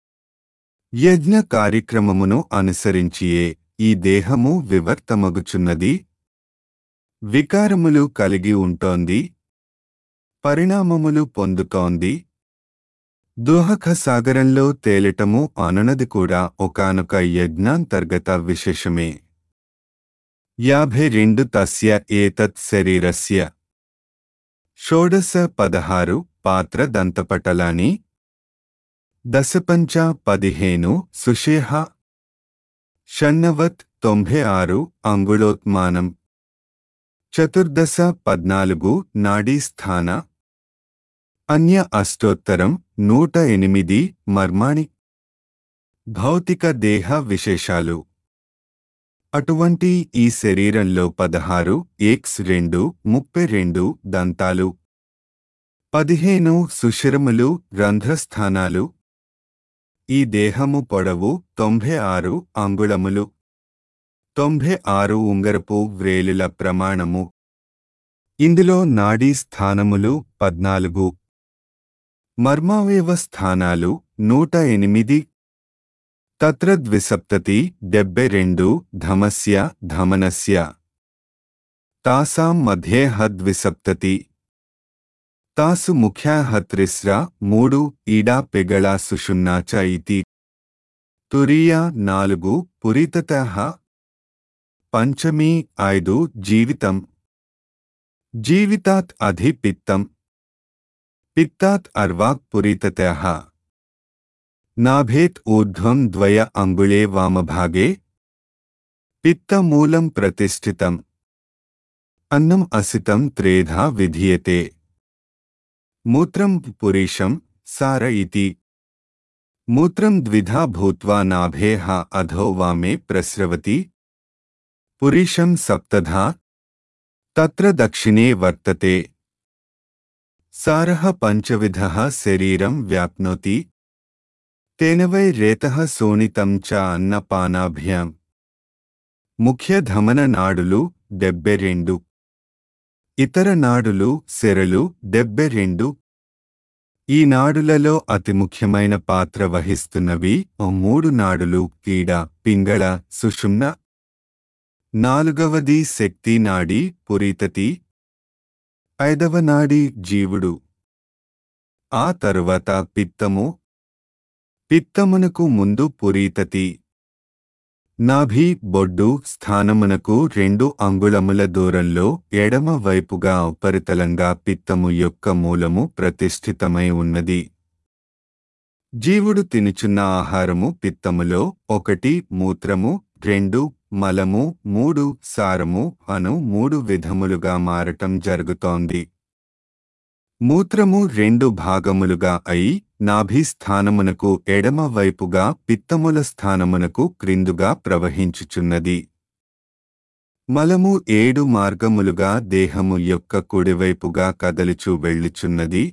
యజ్ఞ కార్యక్రమమును అనుసరించియే ఈ దేహము వివర్తమగుచున్నది వికారములు కలిగి ఉంటోంది పరిణామములు పొందుతోంది దుహఖ సాగరంలో తేలిటము అనునది కూడా ఒకానొక యజ్ఞాంతర్గత విశేషమే యాభై రెండు తస్య ఏతత్ శరీరస్య షోడశ పదహారు పాత్ర దంతపటలాని దశపంచ పదిహేను సుషేహ షణ్ణవత్ తొంభై ఆరు అంగుళోత్మానం చతుర్దశ పద్నాలుగు నాడీ స్థాన అన్య అష్టోత్తరం నూట ఎనిమిది మర్మాణి భౌతిక దేహ విశేషాలు అటువంటి ఈ శరీరంలో పదహారు ఎక్స్ రెండు ముప్పై రెండు దంతాలు పదిహేను సుషిరములు రంధ్రస్థానాలు ఈ దేహము పొడవు తొంభై ఆరు అంగుళములు తొంభై ఆరు ఉంగరపు వ్రేలుల ప్రమాణము ఇందులో నాడీ స్థానములు పద్నాలుగు మర్మావయవ స్థానాలు నూట ఎనిమిది తత్ర ద్విసప్తతి డెబ్బై రెండు ధమస్య ధమనస్య తాసాం మధ్యేహ ద్విసప్తతి తాసు ముఖ్యాః త్రిస్ర మూడు ఈడా పెగళ సుషుమ్నా చ ఇతి తురీయ నాలుగు పురితతః పంచమీ ఐదు జీవితం జీవితాత్ అధి పిత్తం పిత్తాత్ అర్వాక్ పురితతః నాభేత్ ఊర్ధ్వం ద్వయ అంగుళే వామభాగే పిత్తమూలం ప్రతిష్ఠితం అన్నం అసితం త్రేధా విధీయతే మూత్రం పురీషం సార ఇతి మూత్రం ద్విధా భూత్వా నాభేః అధో వామే ప్రస్రవతి పురీషం సప్తధా తత్ర దక్షిణే వర్తతే సారः పంచవిధः శరీరం వ్యాప్నోతి తేన వై రేతః శోణితం చ అన్నపానాభ్యాం ముఖ్యధమన నాడులు డెబ్బై రెండు ఇతర నాడులు సెరలు డెబ్బై రెండు ఈ నాడులలో అతి ముఖ్యమైన పాత్ర వహిస్తున్నవి ఓ మూడు నాడులు కీడ పింగళ సుషుమ్న నాలుగవది శక్తి నాడి పురీతతి ఐదవ నాడి జీవుడు ఆ తరువాత పిత్తము పిత్తమునకు ముందు పురీతతి నాభి బొడ్డు స్థానమునకు రెండు అంగుళముల దూరంలో ఎడమ వైపుగా ఉపరితలంగా పిత్తము యొక్క మూలము ప్రతిష్ఠితమై ఉన్నది జీవుడు తినుచున్న ఆహారము పిత్తములో ఒకటి మూత్రము రెండు మలము మూడు సారము అను మూడు విధములుగా మారటం జరుగుతోంది మూత్రము రెండు భాగములుగా అయి నాభిస్థానమునకు ఎడమ వైపుగా పిత్తముల స్థానమునకు క్రిందుగా ప్రవహించుచున్నది మలము ఏడు మార్గములుగా దేహము యొక్క కుడివైపుగా కదలుచు వెళ్ళుచున్నది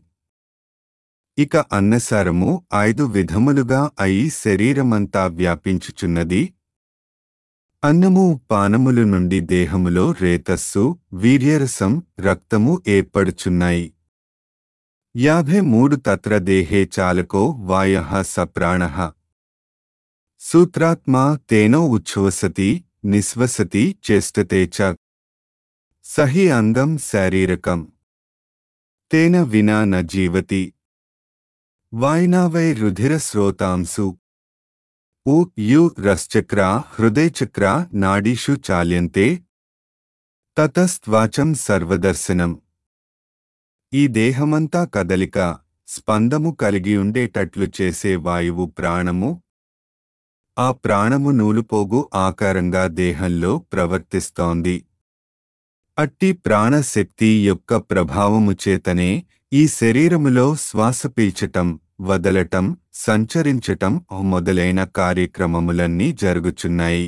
ఇక అన్నసారము ఐదు విధములుగా అయి శరీరమంతా వ్యాపించుచున్నది అన్నము పానములు నుండి దేహములో రేతస్సు వీర్యరసం రక్తము ఏర్పడుచున్నాయి యాభై మూడు తత్ర దేహే చాలకో వాయ సప్రాణ సూత్రాత్మా తేనో ఉచ్ఛ్వసతి నిశ్వసతి చేష్టతే చ సహి అంగం శారీరకం తేన వినా న జీవతి వాయినా వై రుధిర స్రోతాంసు ఉ యు రశ్చక్ర హృదయచక్ర నాడీషు చాల్యంతే తతస్త్వాచం సర్వదర్శనం ఈ దేహమంతా కదలిక స్పందము కలిగి ఉండేటట్లు చేసే వాయువు ప్రాణము ఆ ప్రాణము నూలుపోగు ఆకారంగా దేహంలో ప్రవర్తిస్తోంది అట్టి ప్రాణశక్తి యొక్క ప్రభావము చేతనే ఈ శరీరములో శ్వాస పీల్చటం వదలటం సంచరించటం మొదలైన కార్యక్రమములన్నీ జరుగుచున్నాయి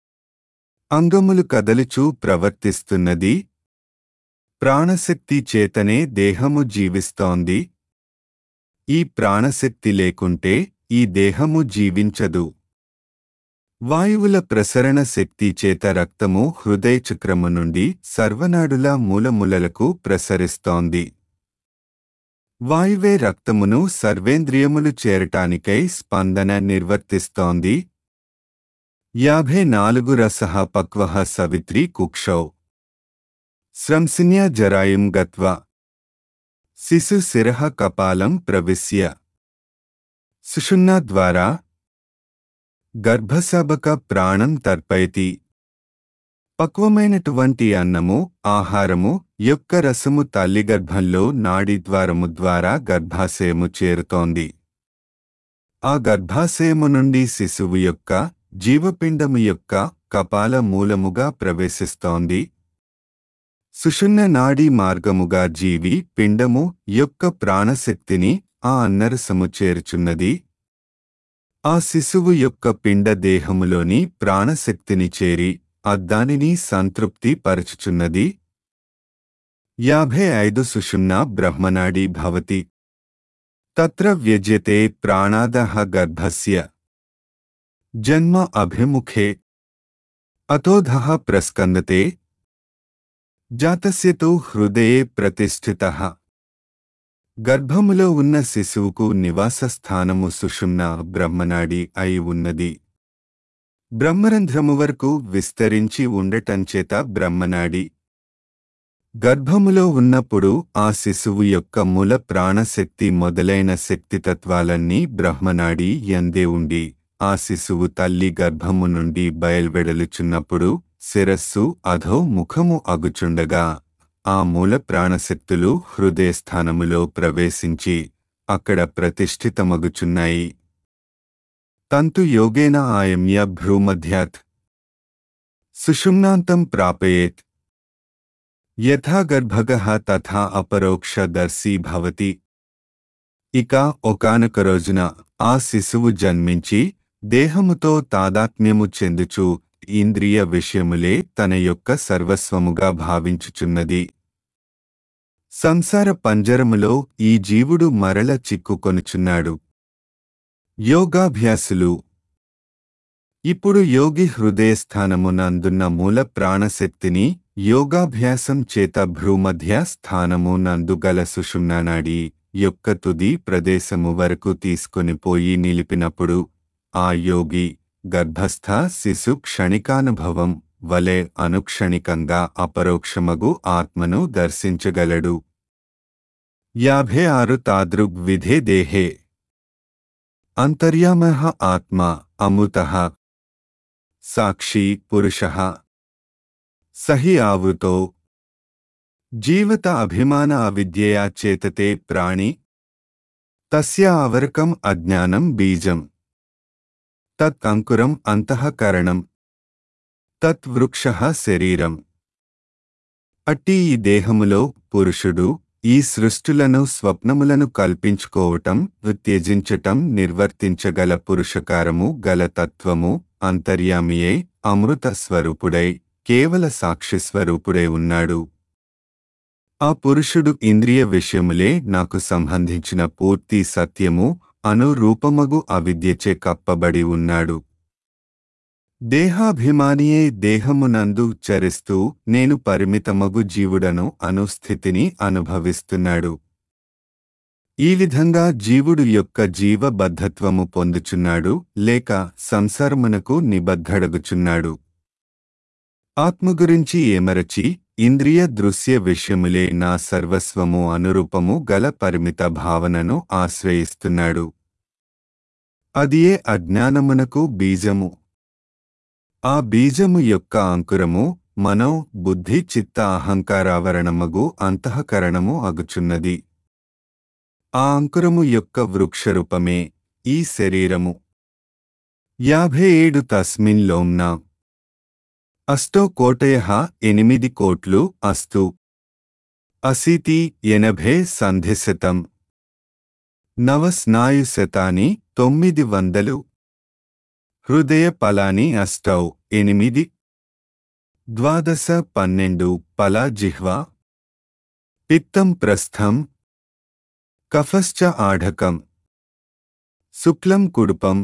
అంగములు కదలుచూ ప్రవర్తిస్తున్నది ప్రాణశక్తి చేతనే దేహము జీవిస్తోంది ఈ ప్రాణశక్తి లేకుంటే ఈ దేహము జీవించదు వాయువుల ప్రసరణ శక్తి చేత రక్తము హృదయచక్రము నుండి సర్వనాడుల మూలములలకు ప్రసరిస్తోంది వాయువే రక్తమును సర్వేంద్రియములు చేరటానికై స్పందన నిర్వర్తిస్తోంది యాభై నాలుగు రసః పక్వః సవిత్రి కుక్షౌ స్రంసిన్యా జరాయుం గత్వా శిశు శిరః కపాలం ప్రవిశ్య సుషుమ్నా ద్వారా గర్భసభక ప్రాణం తర్పయతి పక్వమైనటువంటి అన్నము ఆహారము యొక్క రసము తల్లి గర్భంలో నాడీ ద్వారము ద్వారా గర్భాశయము చేరుతోంది ఆ గర్భాశయము నుండి శిశువు యొక్క జీవపిండము యొక్క కపాల మూలముగా ప్రవేశిస్తోంది సుషుమ్న నాడీ మార్గముగా జీవి పిండము యొక్క ప్రాణశక్తిని ఆ అన్నరసము చేర్చున్నది ఆ శిశువు యొక్క పిండ దేహములోని ప్రాణశక్తిని చేరి అద్దానిని సంతృప్తి పరచుచున్నది యాభై ఐదు సుషుమ్నా బ్రహ్మనాడీ భవతి తత్ర వ్యజ్యతే ప్రాణాదః గర్భస్య జన్మ అభిముఖే అతోధః ప్రస్కందతే జాతస్య తు హృదయే ప్రతిష్ఠితః గర్భములో ఉన్న శిశువుకు నివాస స్థానము సుషుమ్న బ్రహ్మనాడి అయి ఉన్నది బ్రహ్మరంధ్రము వరకు విస్తరించి ఉండటంచేత బ్రహ్మనాడి గర్భములో ఉన్నప్పుడు ఆ శిశువు యొక్క మూల ప్రాణశక్తి మొదలైన శక్తితత్వాలన్నీ బ్రహ్మనాడి ఎందే ఉండి ఆ శిశువు తల్లి గర్భము నుండి బయల్వెడలుచున్నప్పుడు శిరస్సు అధో ముఖము అగుచుండగా ఆ మూల ప్రాణశక్తులు హృదయస్థానములో ప్రవేశించి అక్కడ ప్రతిష్ఠితమగుచున్నాయి తంతు యోగేన ఆయమ్య భ్రూమధ్యాత్ సుషుమ్నాంతం ప్రాపయేత్ యథా గర్భగః తథా అపరోక్షదర్శీ భవతి ఇక ఒకానొక రోజున ఆ శిశువు జన్మించి దేహముతో తాదాత్మ్యము చెందుచు ఇంద్రియ విషయములే తన యొక్క సర్వస్వముగా భావించుచున్నది సంసార పంజరములో ఈ జీవుడు మరల చిక్కుకొనుచున్నాడు యోగాభ్యాసులు ఇప్పుడు యోగి హృదయస్థానమునందున్న మూల ప్రాణశక్తిని యోగాభ్యాసం చేత భ్రూమధ్య స్థానము నందుగల సుషుమ్నానాడి యొక్క తుది ప్రదేశము వరకు తీసుకొని పోయి నిలిపినప్పుడు ఆ యోగి గర్భస్థ శిశు క్షణికానుభవం వలె అనుక్షణికంగా అపరోక్షమగు ఆత్మను దర్శించగలడు యాభై ఆరు తాదృగ్ విధే దేహే అంతర్యామ ఆత్మ అమృత సాక్షి పురుష సహి ఆవృతో జీవత అభిమాన అవిద్యయా చేతతే ప్రాణి తస్య అవరకం అజ్ఞానం బీజం తత్ అంకురం అంతఃకరణం తత్ వృక్ష శరీరం అట్టి ఈ దేహములో పురుషుడు ఈ సృష్టులను స్వప్నములను కల్పించుకోవటం త్యజించటం నిర్వర్తించగల పురుషకారము గల తత్వము అంతర్యామియే అమృత స్వరూపుడై కేవల సాక్షి స్వరూపుడై ఉన్నాడు ఆ పురుషుడు ఇంద్రియ విషయములే నాకు సంబంధించిన పూర్తి సత్యము అనురూపమగు అవిద్యచే కప్పబడి ఉన్నాడు దేహాభిమానియే దేహమునందు చరిస్తూ నేను పరిమితమగు జీవుడను అనుస్థితిని అనుభవిస్తున్నాడు ఈ విధంగా జీవుడు యొక్క జీవబద్ధత్వము పొందుచున్నాడు లేక సంసారమునకు నిబద్ధడగుచున్నాడు ఆత్మ గురించి ఏమరచి ఇంద్రియ దృశ్య విషయములే నా సర్వస్వము అనురూపము గల పరిమిత భావనను ఆశ్రయిస్తున్నాడు అదియే అజ్ఞానమునకు బీజము ఆ బీజము యొక్క అంకురము మనో బుద్ధి చిత్త అహంకారావరణమగు అంతఃకరణము అగుచున్నది ఆ అంకురము యొక్క వృక్షరూపమే ఈ శరీరము యాభై ఏడు తస్మిన్ లోమ్నా అష్టో కోటయ ఎనిమిది కోట్లు అస్తు అశీతి ఎనభై సంధిశతం నవస్నాయుశతాని తొమ్మిది వందలు హృదయ పలాని అష్టౌ ఎనిమిది ద్వాదశ పన్నెండు పలా జిహ్వా పిత్తం ప్రస్థం కఫశ్చ ఆఢకం శుక్లం కుడుపం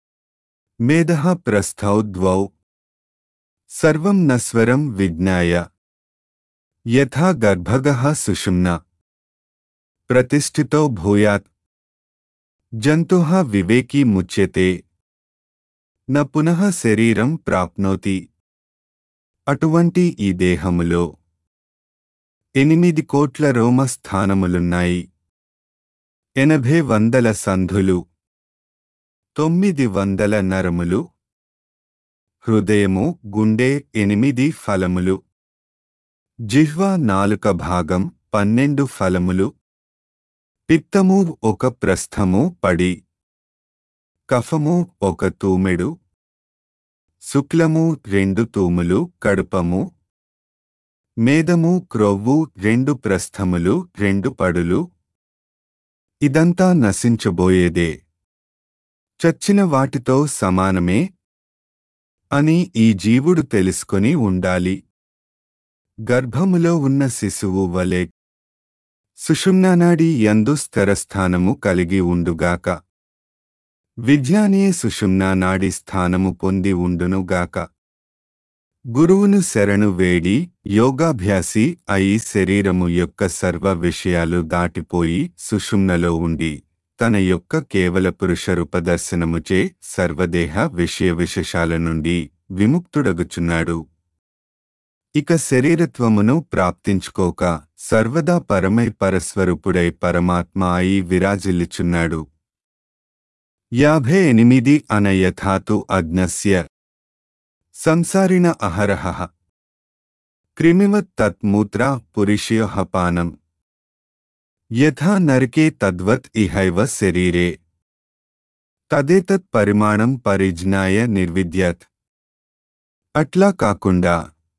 మేధః ప్రస్థౌ ద్వౌ సర్వం నస్వరం విజ్ఞాయ యథా గర్భగః సుషుమ్న ప్రతిష్ఠితో భూయాత్ జంతుః వివేకీ ముచ్యతే న పునః శరీరం ప్రాప్నోతి అటువంటి ఈ దేహములో ఎనిమిది కోట్ల రోమ స్థానములున్నాయి ఎనభై వందల సంధులు తొమ్మిది వందల నరములు హృదయము గుండె ఎనిమిది ఫలములు జిహ్వ నాలుక భాగం పన్నెండు ఫలములు పిత్తము ఒక ప్రస్థము పడి కఫము ఒక తూమెడు శుక్లము రెండు తూములు కడుపము మేదము క్రొవ్వు రెండు ప్రస్థములు రెండు పడులు ఇదంతా నశించబోయేదే చచ్చిన వాటితో సమానమే అని ఈ జీవుడు తెలుసుకొని ఉండాలి గర్భములో ఉన్న శిశువు వలె సుషుమ్నానాడి యందు స్థిరస్థానము కలిగి ఉండుగాక విజ్ఞానియే సుషుమ్నా నాడి స్థానము పొంది ఉండునుగాక గురువును శరణు వేడి యోగాభ్యాసి అయి శరీరము యొక్క సర్వ విషయాలు దాటిపోయి సుషుమ్నలో ఉండి తన యొక్క కేవల పురుష రూపదర్శనముచే సర్వదేహ విషయ విశేషాల నుండి విముక్తుడగుచున్నాడు ఇక శరీరత్వమును ప్రాప్తించుకోక సర్వదా పరమై పరస్వరూపుడై పరమాత్మ అయి విరాజిల్లుచున్నాడు యాభై ఎనిమిది అనయథాతు అజ్ఞస్య సంసారిణ అహరహ క్రిమివత్ తత్మూత్ర పురిష్యోః పానం యథా నరకే తద్వత్ ఇహైవ శరీరే తదేతత్ పరిమాణం పరిజ్ఞాయ నిర్విద్యత్ అట్లా కాకుండా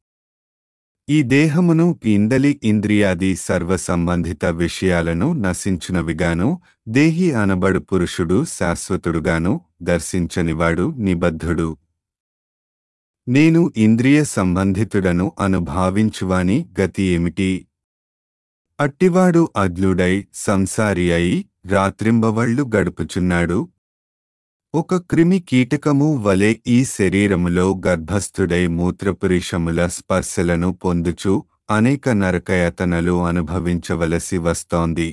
ఈ దేహమును ఇందలి ఇంద్రియాది సర్వ సంబంధిత విషయాలను నశించినవిగాను దేహి అనబడు పురుషుడు శాశ్వతుడుగాను దర్శించనివాడు నిబద్ధుడు నేను ఇంద్రియ సంబంధితుడను అనుభావించువాని గతి ఏమిటి అట్టివాడు అద్లుడై సంసారి అయి రాత్రింబవళ్ళు గడుపుచున్నాడు ఒక క్రిమి కీటకము వలె ఈ శరీరములో గర్భస్థుడై మూత్రపురీషముల స్పర్శలను పొందుచు అనేక నరకయతనలు అనుభవించవలసి వస్తోంది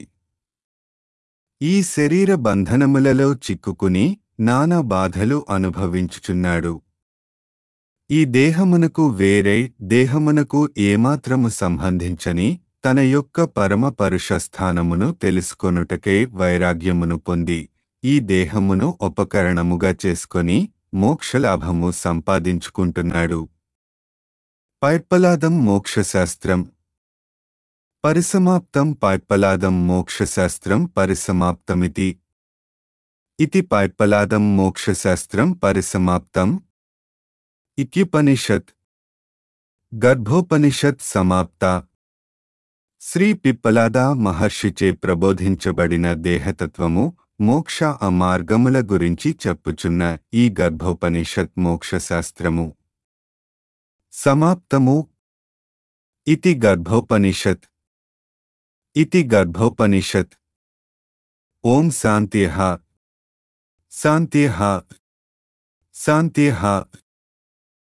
ఈ శరీర బంధనములలో చిక్కుకుని నానా బాధలు అనుభవించుచున్నాడు ఈ దేహమునకు వేరే దేహమునకు ఏమాత్రము సంబంధించని తన యొక్క పరమ పరుషస్థానమును తెలుసుకొనుటకే వైరాగ్యమును పొంది ఈ దేహమును ఉపకరణముగా చేసుకొని మోక్షలాభము సంపాదించుకుంటున్నాడు పైప్పలాదం మోక్షశాస్త్రం పరిసమాప్తం పైప్పలాదం మోక్షశాస్త్రం పరిసమాప్తమితి ఇతి పైప్పలాదం మోక్షశాస్త్రం పరిసమాప్తం ఇత్యుపనిషత్ గర్భోపనిషత్ సమాప్త శ్రీ పిప్పలాద మహర్షిచే ప్రబోధించబడిన దేహతత్వము మోక్ష ఆ మార్గముల గురించి చెప్పుచున్న ఈ గర్భోపనిషత్ మోక్షశాస్త్రము సమాప్తము ఇతి గర్భోపనిషత్ ఇతి గర్భోపనిషత్ ఓం శాంత్యః శాంత్యః శాంత్యః